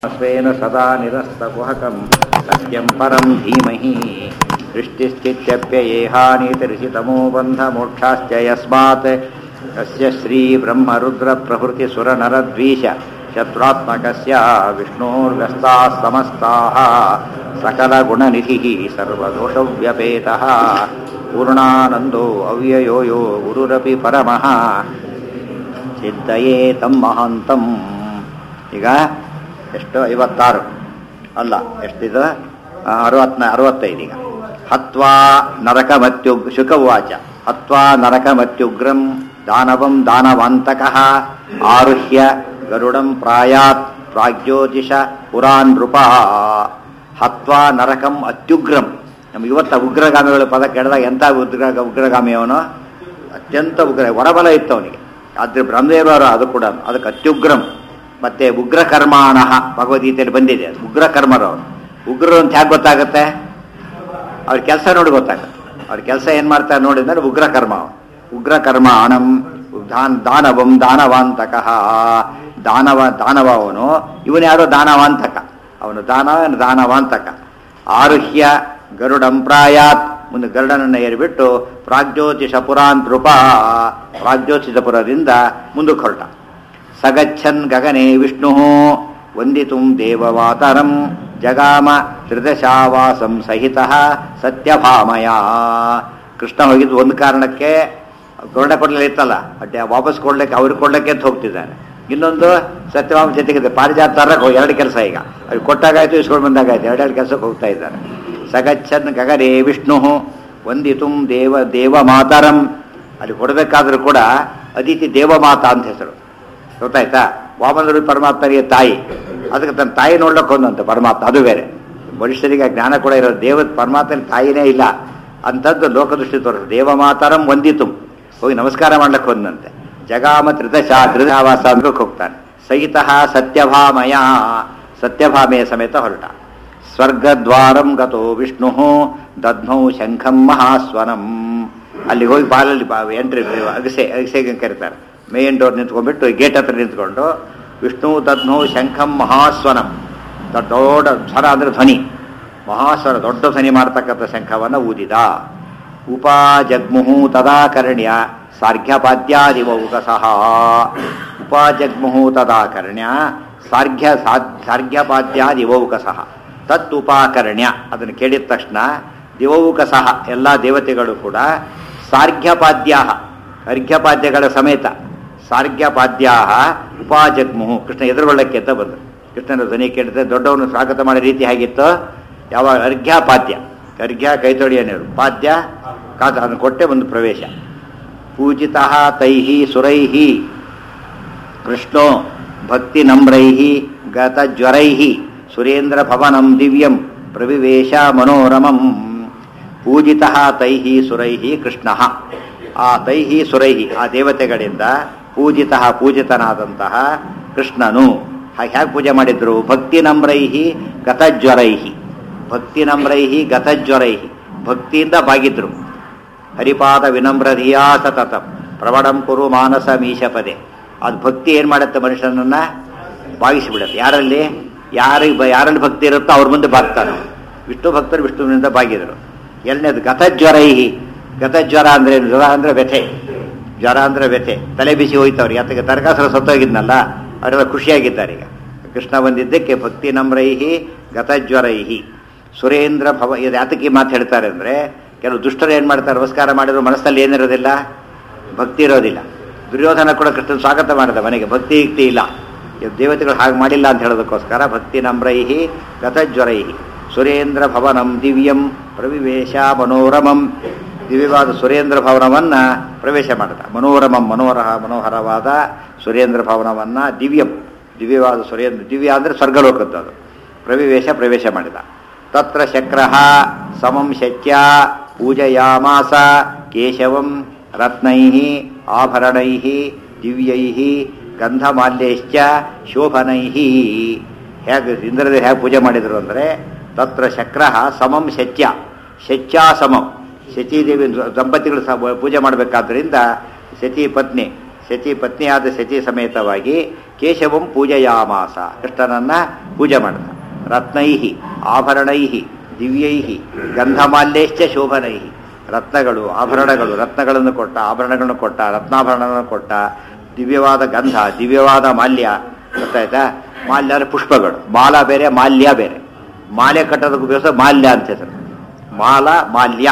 स्वेन सदा निरस्तकुहकं सत्यं परं धीमहि दृष्टिस्थित्यप्ययेहानीतिरिषितमो बन्धमोक्षाश्च यस्मात् तस्य श्रीब्रह्मरुद्रप्रभृतिसुरनरद्वीष शत्रुत्मकस्य विष्णोर्व्यस्ताः समस्ताः सकलगुणनिधिः सर्वदोषव्यपेतः पूर्णानन्दो अव्ययो यो गुरुरपि परमः ಸಿದ್ಧಯೇ ತಮ್ಮ ಮಹಾಂತಂ ಈಗ ಎಷ್ಟು ಐವತ್ತಾರು ಅಲ್ಲ ಎಷ್ಟಿದು ಅರವತ್ನ ಅರವತ್ತೈದು ಈಗ ಹತ್ವಾ ನರಕಮತ್ಯು ಶುಕವಾಚ ಹತ್ವಾ ನರಕಮತ್ಯುಗ್ರಂ ದಾನವಂ ದಾನವಾಂತಕಃ ಆರುಹ್ಯ ಗರುಡಂ ಪ್ರಾಯಾತ್ ಪ್ರಾಗ್ಜ್ಯೋತಿಷ ಪುರಾನ್ ನೃಪ ಹತ್ವಾ ನರಕಂ ಅತ್ಯುಗ್ರಂ ನಮ್ಗೆ ಇವತ್ತ ಉಗ್ರಗಾಮಿಗಳ ಪದ ಕೆಡದಾಗ ಎಂಥ ಉಗ್ರ ಉಗ್ರಗಾಮಿ ಅವನು ಅತ್ಯಂತ ಉಗ್ರ ವರಬಲ ಇತ್ತು ಅವನಿಗೆ ಆದ್ರೆ ಬ್ರಹ್ಮದೇವರು ಅದು ಕೂಡ ಅದಕ್ಕೆ ಅತ್ಯುಗ್ರಂ ಮತ್ತೆ ಉಗ್ರಕರ್ಮಾಣ ಭಗವದ್ಗೀತೆಯಲ್ಲಿ ಬಂದಿದೆ ಅದು ಉಗ್ರಕರ್ಮರು ಅವರು ಉಗ್ರರು ಅಂತ ಹೇಗೆ ಗೊತ್ತಾಗುತ್ತೆ ಅವ್ರ ಕೆಲಸ ನೋಡಿ ಗೊತ್ತಾಗುತ್ತೆ ಅವ್ರ ಕೆಲಸ ಏನು ಮಾಡ್ತಾರೆ ನೋಡಿದ್ರೆ ಉಗ್ರಕರ್ಮ ಅವನು ಉಗ್ರಕರ್ಮ ಅಣಂ ದಾನ್ ದಾನವಂ ದಾನವಾಂತಕ ದಾನವ ದಾನವ ಅವನು ಇವನು ಯಾರೋ ದಾನವಾಂತಕ ಅವನು ದಾನವ ದಾನವಾಂತಕ ಆರುಹ್ಯ ಗರುಡಂ ಪ್ರಾಯಾತ್ ಮುಂದೆ ಗರುಡನನ್ನು ಏರಿಬಿಟ್ಟು ಪ್ರಾಗ್ಜ್ಯೋತಿಷ ಪುರಾನ್ ನೃಪ ಪ್ರಾಗ್ಜ್ಯೋತಿಷಪುರದಿಂದ ಮುಂದಕ್ಕೆ ಹೊರಟ ಸಗಚ್ಛನ್ ಗಗನೆ ವಿಷ್ಣು ವಂದಿತು ದೇವವಾತರಂ ಜಗಾಮ ತ್ರಿದಶಾವಾಸಂ ಸಹಿತ ಸತ್ಯಭಾಮಯ ಕೃಷ್ಣ ಹೋಗಿದ್ದು ಒಂದು ಕಾರಣಕ್ಕೆ ಗರುಡ ಕೊಡ್ಲಿಲ್ಲ ಇತ್ತಲ್ಲ ಅಡ್ಡ ವಾಪಸ್ ಕೊಡ್ಲಿಕ್ಕೆ ಅವ್ರಿಗೆ ಕೊಡ್ಲಿಕ್ಕೆ ಅಂತ ಹೋಗ್ತಿದ್ದಾನೆ ಇನ್ನೊಂದು ಸತ್ಯಭಾಮ ಜೊತೆಗಿದೆ ಪಾರಿಜಾತ ತರಕ್ಕೆ ಎರಡು ಕೆಲಸ ಈಗ ಅವ್ರಿಗೆ ಕೊಟ್ಟಾಗಾಯ್ತು ಇಸ್ಕೊಂಡು ಬಂದಾಗಾಯ್ತು ಎರಡೆರಡು ಕೆಲಸಕ್ಕೆ ಹೋಗ್ತಾ ಇದ್ದಾರೆ ಸಗಚ್ಛನ್ ಗಗನೆ ವಿಷ್ಣು ವಂದಿತು ದೇವ ದೇವ ಮಾತರಂ ಅಲ್ಲಿ ಕೊಡಬೇಕಾದ್ರೂ ಕೂಡ ಅದಿತಿ ದೇವಮಾತ ಅಂತ ಹೆಸರು ಗೊತ್ತಾಯ್ತಾ ವಾಮನರು ಪರಮಾತ್ಮನಿಗೆ ತಾಯಿ ಅದಕ್ಕೆ ತನ್ನ ತಾಯಿ ನೋಡ್ಲಿಕ್ಕೆ ಒಂದಂತೆ ಪರಮಾತ್ಮ ಅದು ಬೇರೆ ಮನುಷ್ಯರಿಗೆ ಜ್ಞಾನ ಕೂಡ ಇರೋ ದೇವ ಪರಮಾತ್ಮನ ತಾಯಿನೇ ಇಲ್ಲ ಅಂಥದ್ದು ಲೋಕದೃಷ್ಟಿ ತೋರಿಸ ದೇವಮಾತರಂ ವಂದಿತು ಹೋಗಿ ನಮಸ್ಕಾರ ಮಾಡ್ಲಿಕ್ಕೆ ಒಂದಂತೆ ಜಗಾಮ ತ್ರಿದಶ ತ್ರಿದಾವಾಸ ಅಂದ್ರಕ್ಕೆ ಹೋಗ್ತಾನೆ ಸಹಿತ ಸತ್ಯಭಾಮಯ ಸತ್ಯಭಾಮೆಯ ಸಮೇತ ಹೊರಟ ಸ್ವರ್ಗದ್ವಾರಂ ಗತೋ ವಿಷ್ಣು ದಧ್ನೌ ಶಂಖಂ ಮಹಾಸ್ವನಂ ಅಲ್ಲಿ ಹೋಗಿ ಬಾಲಲ್ಲಿ ಬಾ ಎಂಟ್ರಿ ಅಗಸೆ ಅಗಸೆಗೆ ಕರೀತಾರೆ ಮೇನ್ ಡೋರ್ ನಿಂತ್ಕೊಂಡ್ಬಿಟ್ಟು ಗೇಟ್ ಹತ್ರ ನಿಂತ್ಕೊಂಡು ವಿಷ್ಣು ದಧ್ನೌ ಶಂಖಂ ಮಹಾಸ್ವನಂ ದೊಡ್ಡ ದೊಡ್ಡ ಸ್ವರ ಅಂದ್ರೆ ಧ್ವನಿ ಮಹಾಸ್ವರ ದೊಡ್ಡ ಧ್ವನಿ ಮಾಡ್ತಕ್ಕಂಥ ಶಂಖವನ್ನು ಊದಿದ ಉಪಾಜಗ್ಮುಹು ತದಾಕರ್ಣ್ಯ ಸಾರ್ಘ್ಯಪಾದ್ಯಾದಿವೌಕಸಃ ಉಪಾಜಗ್ಮುಹು ತದಾಕರ್ಣ್ಯ ಸಾರ್ಘ್ಯ ಸಾರ್ಘ್ಯಪಾದ್ಯಾದಿವೌಕಸಃ ತತ್ ಉಪಾಕರ್ಣ್ಯ ಅದನ್ನು ಕೇಳಿದ ತಕ್ಷಣ ದಿವೌಕಸಃ ಎಲ್ಲ ದೇವತೆಗಳು ಕೂಡ ಸಾರ್ಘ್ಯಪಾದ್ಯ ಅರ್ಘ್ಯಪಾದ್ಯಗಳ ಸಮೇತ ಸಾರ್ಘ್ಯಪಾದ್ಯಾ ಉಪಾಜಗ್ಮುಹು ಕೃಷ್ಣ ಎದುರುಗೊಳ್ಳಕ್ಕೆ ಅಂತ ಬಂದರು ಕೃಷ್ಣನ ಧ್ವನಿ ಕೇಳಿದ್ರೆ ದೊಡ್ಡವನು ಸ್ವಾಗತ ಮಾಡೋ ರೀತಿ ಹೇಗಿತ್ತು ಯಾವಾಗ ಅರ್ಘ್ಯಪಾದ್ಯ ಅರ್ಘ್ಯ ಕೈತೊಡಿಯನೇರು ಪಾದ್ಯ ಕಾದ ಅದನ್ನು ಕೊಟ್ಟೆ ಒಂದು ಪ್ರವೇಶ ಪೂಜಿತ ತೈಹಿ ಸುರೈಹಿ ಕೃಷ್ಣೋ ಭಕ್ತಿ ನಮ್ರೈಹಿ ಗತಜ್ವರೈಹಿ ಸುರೇಂದ್ರ ಭವನಂ ದಿವ್ಯಂ ಪ್ರವಿವೇಶ ಮನೋರಮಂ ಪೂಜಿತ ತೈಹಿ ಸುರೈಹಿ ಕೃಷ್ಣ ಆ ತೈಹಿ ಸುರೈಹಿ ಆ ದೇವತೆಗಳಿಂದ ಪೂಜಿತ ಪೂಜಿತನಾದಂತಹ ಕೃಷ್ಣನು ಹೇಗೆ ಪೂಜೆ ಮಾಡಿದ್ರು ಭಕ್ತಿ ನಮ್ರೈಹಿ ಗತಜ್ವರೈಹಿ ಭಕ್ತಿ ನಮ್ರೈಹಿ ಗತಜ್ವರೈಹಿ ಭಕ್ತಿಯಿಂದ ಬಾಗಿದ್ರು ಹರಿಪಾದ ವಿನಮ್ರಧಿಯಾ ಸತತ ಪ್ರವಡಂ ಕುರು ಮಾನಸ ಮೀಶಪದೆ ಅದು ಭಕ್ತಿ ಏನು ಮಾಡುತ್ತೆ ಮನುಷ್ಯನನ್ನ ಬಾಗಿಸಿಬಿಡುತ್ತೆ ಯಾರಲ್ಲಿ ಯಾರಿಗೆ ಯಾರಲ್ಲಿ ಭಕ್ತಿ ಇರುತ್ತೋ ಅವ್ರ ಮುಂದೆ ಬಾಗ್ತಾನೆ ವಿಷ್ಣು ಭಕ್ತರು ವಿಷ್ಣುವಿನಿಂದ ಬಾಗಿದರು ಎರಡನೇದು ಗತಜ್ವರೈಹಿ ಗತಜ್ವರ ಅಂದ್ರೆ ಜ್ವರ ಅಂದ್ರೆ ವ್ಯಥೆ ಜ್ವರ ಅಂದ್ರೆ ವ್ಯಥೆ ತಲೆ ಬಿಸಿ ಹೋಯ್ತವ್ರಿಗೆ ಅದಕ್ಕೆ ತರಕಾಸರ ಸತ್ತೋಗಿದ್ನಲ್ಲ ಅವರೆಲ್ಲ ಖುಷಿಯಾಗಿದ್ದಾರೆ ಈಗ ಕೃಷ್ಣ ಬಂದಿದ್ದಕ್ಕೆ ಭಕ್ತಿ ನಮ್ರೈಹಿ ಗತಜ್ವರೈಹಿ ಸುರೇಂದ್ರ ಭವ ಇದು ಯಾತಕ್ಕೆ ಮಾತು ಹೇಳ್ತಾರೆ ಅಂದರೆ ಕೆಲವು ದುಷ್ಟರು ಏನು ಮಾಡ್ತಾರೆ ನಮಸ್ಕಾರ ಮಾಡಿದ್ರು ಮನಸ್ಸಲ್ಲಿ ಏನಿರೋದಿಲ್ಲ ಭಕ್ತಿ ಇರೋದಿಲ್ಲ ದುರ್ಯೋಧನ ಕೂಡ ಕೃಷ್ಣನ ಸ್ವಾಗತ ಮಾಡಿದ ಮನೆಗೆ ಭಕ್ತಿ ಯುಕ್ತಿ ಇಲ್ಲ ದೇವತೆಗಳು ಹಾಗೆ ಮಾಡಿಲ್ಲ ಅಂತ ಹೇಳೋದಕ್ಕೋಸ್ಕರ ಭಕ್ತಿ ನಮ್ರೈಹಿ ಗತಜ್ವರೈಹಿ ಸುರೇಂದ್ರ ಭವನಂ ದಿವ್ಯಂ ಪ್ರವಿವೇಶ ಮನೋರಮಂ ದಿವ್ಯವಾದ ಸುರೇಂದ್ರ ಭವನವನ್ನ ಪ್ರವೇಶ ಮಾಡಿದ ಮನೋರಮಂ ಮನೋಹರ ಮನೋಹರವಾದ ಸುರೇಂದ್ರ ಭವನವನ್ನ ದಿವ್ಯಂ ದಿವ್ಯವಾದ ಸುರೇಂದ್ರ ದಿವ್ಯ ಅಂದರೆ ಸ್ವರ್ಗಲೋಕದ್ದು ಅದು ಪ್ರವಿವೇಶ ಪ್ರವೇಶ ಮಾಡಿದ ತತ್ರ ಶಕ್ರ ಸಮಂ ಶಕ್ಯ ಪೂಜಯಾಮಾಸ ಕೇಶವಂ ರತ್ನೈ ಆಭರಣೈ ದಿವ್ಯೈ ಗಂಧಮಾಲ್ಯಶ್ಚ ಶೋಭನೈ ಹೇಗೆ ಇಂದ್ರದೇವ ಹೇಗೆ ಪೂಜೆ ಮಾಡಿದರು ಅಂದರೆ ತತ್ರ ಶಕ್ರ ಸಮಂ ಶಚ್ಯ ಶಚ್ಯಾ ಸಮಂ ಶಚೀದೇವಿ ದಂಪತಿಗಳು ಪೂಜೆ ಮಾಡಬೇಕಾದ್ರಿಂದ ಶಚಿ ಪತ್ನಿ ಶಚಿ ಪತ್ನಿಯಾದ ಶಚಿ ಸಮೇತವಾಗಿ ಕೇಶವಂ ಪೂಜೆಯಾಮಾಸ ಕೃಷ್ಣನನ್ನ ಪೂಜೆ ಮಾಡಿದ ರತ್ನೈಹಿ ಆಭರಣೈಹಿ ದಿವ್ಯೈಹಿ ಗಂಧಮಾಲ್ಯಶ್ಚ ಶೋಭನೈಹಿ ರತ್ನಗಳು ಆಭರಣಗಳು ರತ್ನಗಳನ್ನು ಕೊಟ್ಟ ಆಭರಣಗಳನ್ನು ಕೊಟ್ಟ ರತ್ನಾಭರಣಗಳನ್ನು ಕೊಟ್ಟ ದಿವ್ಯವಾದ ಗಂಧ ದಿವ್ಯವಾದ ಮಾಲ್ಯ ಗೊತ್ತಾಯ್ತಾ ಮಾಲ್ಯ ಅಂದ್ರೆ ಪುಷ್ಪಗಳು ಮಾಲ ಬೇರೆ ಮಾಲ್ಯ ಬೇರೆ ಮಾಲೆ ಕಟ್ಟೋದಕ್ಕೆ ಉಪಯೋಗಿಸೋ ಮಾಲ್ಯ ಅಂತ ಹೆಸರು ಮಾಲ ಮಾಲ್ಯ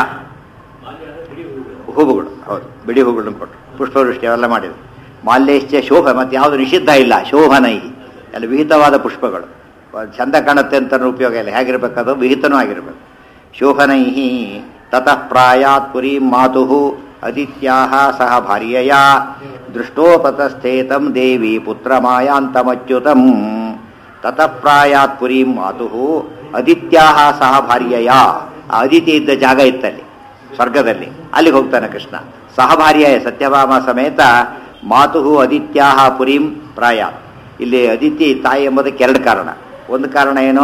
ಹೂವುಗಳು ಹೌದು ಬಿಡಿ ಹೂವುಗಳನ್ನು ಕೊಟ್ಟು ಪುಷ್ಪವೃಷ್ಟಿ ಅವೆಲ್ಲ ಮಾಡಿದ್ರು ಮಾಲ್ಯಶ್ಚ ಶೋಭ ಮತ್ತೆ ಯಾವುದು ನಿಷಿದ್ಧ ಇಲ್ಲ ಶೋಭನೈ ಎಲ್ಲ ವಿಹಿತವಾದ ಪುಷ್ಪಗಳು ಚಂದ ಕಾಣುತ್ತೆ ಅಂತ ಉಪಯೋಗ ಇಲ್ಲ ಹೇಗಿರ್ಬೇಕದು ವಿಹಿತನೂ ಆಗಿರ್ಬೇಕು ಶೋಭನೈ ತತಃ ಪ್ರಾಯಾತ್ ಪುರೀಂ ಮಾತು ಅದಿತ್ಯಾ ಸಹ ಭಾರ್ಯಯ ದೃಷ್ಟೋಪತಸ್ಥೇತಂ ದೇವಿ ಪುತ್ರ ಮಾಯಾಂತಮಚ್ಯುತಂ ತತಃ ಪ್ರಾಯಾತ್ ಪುರೀಂ ಮಾತು ಅದಿತ್ಯಾ ಸಹ ಭಾರ್ಯಯ ಆ ಅದಿತಿ ಇದ್ದ ಜಾಗ ಇತ್ತಲ್ಲಿ ಸ್ವರ್ಗದಲ್ಲಿ ಅಲ್ಲಿಗೆ ಹೋಗ್ತಾನೆ ಕೃಷ್ಣ ಸಹಭಾರ್ಯ ಸತ್ಯಭಾಮ ಸಮೇತ ಮಾತು ಅದಿತ್ಯಾ ಪುರೀಂ ಪ್ರಾಯ ಇಲ್ಲಿ ಅದಿತಿ ತಾಯಿ ಎಂಬುದಕ್ಕೆ ಎರಡು ಕಾರಣ ಒಂದು ಕಾರಣ ಏನು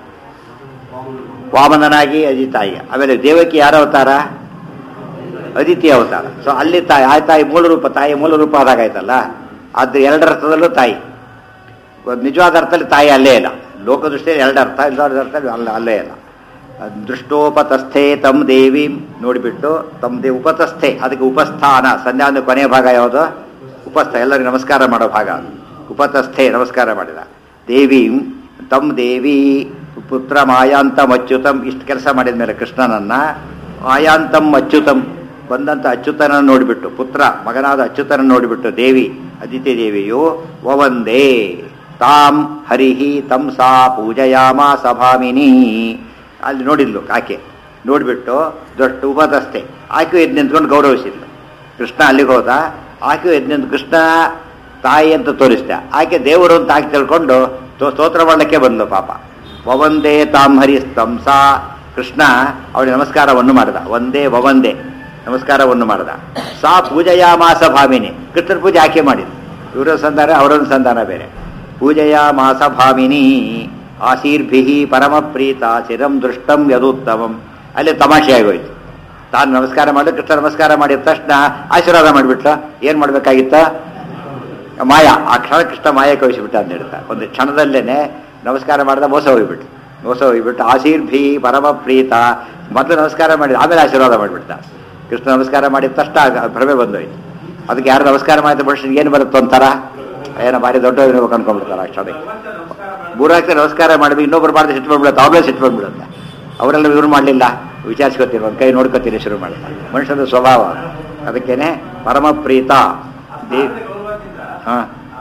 ವಾಮನನಾಗಿ ಅದಿ ತಾಯಿ ಆಮೇಲೆ ದೇವಕಿ ಯಾರ ಅವತಾರ ಅದಿತಿ ಅವತಾರ ಸೊ ಅಲ್ಲಿ ತಾಯಿ ಆ ತಾಯಿ ಮೂಲ ರೂಪ ತಾಯಿ ಮೂಲ ರೂಪ ಆದಾಗಾಯ್ತಲ್ಲ ಅದು ಎರಡರ ಅರ್ಥದಲ್ಲೂ ತಾಯಿ ಒಂದು ನಿಜವಾದ ಅರ್ಥದಲ್ಲಿ ತಾಯಿ ಅಲ್ಲೇ ಇಲ್ಲ ಲೋಕದೃಷ್ಟಿಯಲ್ಲಿ ಎರಡು ಅರ್ಥ ಇಲ್ಲದ ಅರ್ಥದಲ್ಲಿ ಅಲ್ಲ ಅಲ್ಲೇ ಇಲ್ಲ ದೃಷ್ಟೋಪತಸ್ಥೆ ತಮ್ ದೇವಿ ನೋಡಿಬಿಟ್ಟು ತಮ್ಮ ದೇವಿ ಉಪತಸ್ಥೆ ಅದಕ್ಕೆ ಉಪಸ್ಥಾನ ಸಂಧ್ಯಾ ಒಂದು ಕೊನೆಯ ಭಾಗ ಯಾವುದು ಉಪಸ್ಥ ಎಲ್ಲರಿಗೂ ನಮಸ್ಕಾರ ಮಾಡೋ ಭಾಗ ಅದು. ಉಪತಸ್ಥೆ ನಮಸ್ಕಾರ ಮಾಡಿದ ದೇವಿ ತಮ್ ದೇವಿ ಪುತ್ರ ಮಾಯಾಂತಂ ಅಚ್ಯುತಂ ಇಷ್ಟು ಕೆಲಸ ಮಾಡಿದ ಮೇಲೆ ಕೃಷ್ಣನನ್ನ ಆಯಾಂತಂ ಅಚ್ಯುತಂ ಬಂದಂತ ಅಚ್ಯುತನ ನೋಡಿಬಿಟ್ಟು ಪುತ್ರ ಮಗನಾದ ಅಚ್ಯುತನ ನೋಡಿಬಿಟ್ಟು ದೇವಿ ಅದಿತಿ ದೇವಿಯು ವವಂದೇ ತಾಂ ಹರಿಹಿ ತಂ ಸಾ ಪೂಜಯಾಮ ಸಭಾಮಿನಿ ಅಲ್ಲಿ ನೋಡಿದ್ಲು ಆಕೆ ನೋಡಿಬಿಟ್ಟು ದೊಡ್ಡ ಉಪತಸ್ಥೆ ಆಕೆಯು ಎದ್ದು ನಿಂತ್ಕೊಂಡು ಗೌರವಿಸಿದ್ಲು ಕೃಷ್ಣ ಅಲ್ಲಿಗೆ ಹೋದ ಆಕೆಯು ಎದ್ದು ನಿಂತು ಕೃಷ್ಣ ತಾಯಿ ಅಂತ ತೋರಿಸ್ದ ಆಕೆ ದೇವರು ಅಂತ ಆಕೆ ತಿಳ್ಕೊಂಡು ತೋ- ಸ್ತೋತ್ರ ಮಾಡಲಿಕ್ಕೆ ಬಂದ್ಲು ಪಾಪ ವವಂದೇ ತಾಂ ಹರಿ ಸ್ತಂಸ ಕೃಷ್ಣ ಅವಳಿಗೆ ನಮಸ್ಕಾರವನ್ನು ಮಾಡಿದ ಒಂದೇ ವವಂದೇ ನಮಸ್ಕಾರವನ್ನು ಮಾಡಿದ ಸಾ ಪೂಜೆಯ ಮಾಸ ಭಾಮಿನಿ ಕೃಷ್ಣನ ಪೂಜೆ ಆಕೆ ಮಾಡಿದ ಇವರ ಸಂಧಾನ ಅವರ ಸಂಧಾನ ಬೇರೆ ಪೂಜೆಯ ಮಾಸ ಭಾಮಿನಿ ಆಶೀರ್ಭಿ ಪರಮ ಪ್ರೀತ ಚಿರಂ ದೃಷ್ಟಂ ಯದುತ್ತಮಂ ಅಲ್ಲಿ ತಮಾಷೆ ಆಗೋಯ್ತು ತಾನು ನಮಸ್ಕಾರ ಮಾಡಿ ಕೃಷ್ಣ ನಮಸ್ಕಾರ ಮಾಡಿದ ತಕ್ಷಣ ಆಶೀರ್ವಾದ ಮಾಡಿಬಿಟ್ಲ ಏನ್ ಮಾಡ್ಬೇಕಾಗಿತ್ತ ಮಾಯ ಆ ಕ್ಷಣ ಕೃಷ್ಣ ಮಾಯ ಕಳಿಸಿಬಿಟ್ಟ ಅಂತ ಹೇಳ್ತಾ ಒಂದು ಕ್ಷಣದಲ್ಲೇನೆ ನಮಸ್ಕಾರ ಮಾಡಿದ ಮೋಸ ಹೋಗ್ಬಿಟ್ಟು ಮೋಸ ಹೋಗ್ಬಿಟ್ಟು ಆಶೀರ್ಭಿ ಪರಮ ಪ್ರೀತ ಮೊದಲು ನಮಸ್ಕಾರ ಮಾಡಿದ ಆಮೇಲೆ ಆಶೀರ್ವಾದ ಮಾಡಿಬಿಡ್ತ ಕೃಷ್ಣ ನಮಸ್ಕಾರ ಮಾಡಿದ ತಕ್ಷಣ ಆಗ ಭ್ರಮೆ ಬಂದೋಯ್ತು ಅದಕ್ಕೆ ಯಾರು ನಮಸ್ಕಾರ ಮಾಡಿದ ಮನುಷ್ಯನಿಗೆ ಏನು ಬರುತ್ತೆ ಅಂತಾರ ಏನೋ ಭಾರಿ ದೊಡ್ಡ ಇರ್ಬೇಕು ಅನ್ಕೊಂಡ್ಬಿಡ್ತಾರ ಆ ಕ್ಷಣಕ್ಕೆ ಮೂರಾಗ್ತಾ ನಮಸ್ಕಾರ ಮಾಡಿದ್ವಿ ಇನ್ನೊಬ್ರು ಮಾಡಿದ್ರೆ ಸಿಟ್ಟು ಬಂದ್ಬಿಡುತ್ತೆ ಅವಳೇ ಸಿಟ್ಟು ಬಂದ್ಬಿಡುತ್ತೆ ಅವರೆಲ್ಲ ಇವ್ರು ಮಾಡಲಿಲ್ಲ ವಿಚಾರಿಸ್ಕೊತೀರಿ ಒಂದು ಕೈ ನೋಡ್ಕೊತೀರಿ ಶುರು ಮಾಡ್ತಾರೆ ಮನುಷ್ಯನ ಸ್ವಭಾವ ಅದಕ್ಕೇನೆ ಪರಮ ಪ್ರೀತ ದೇ ಹಾ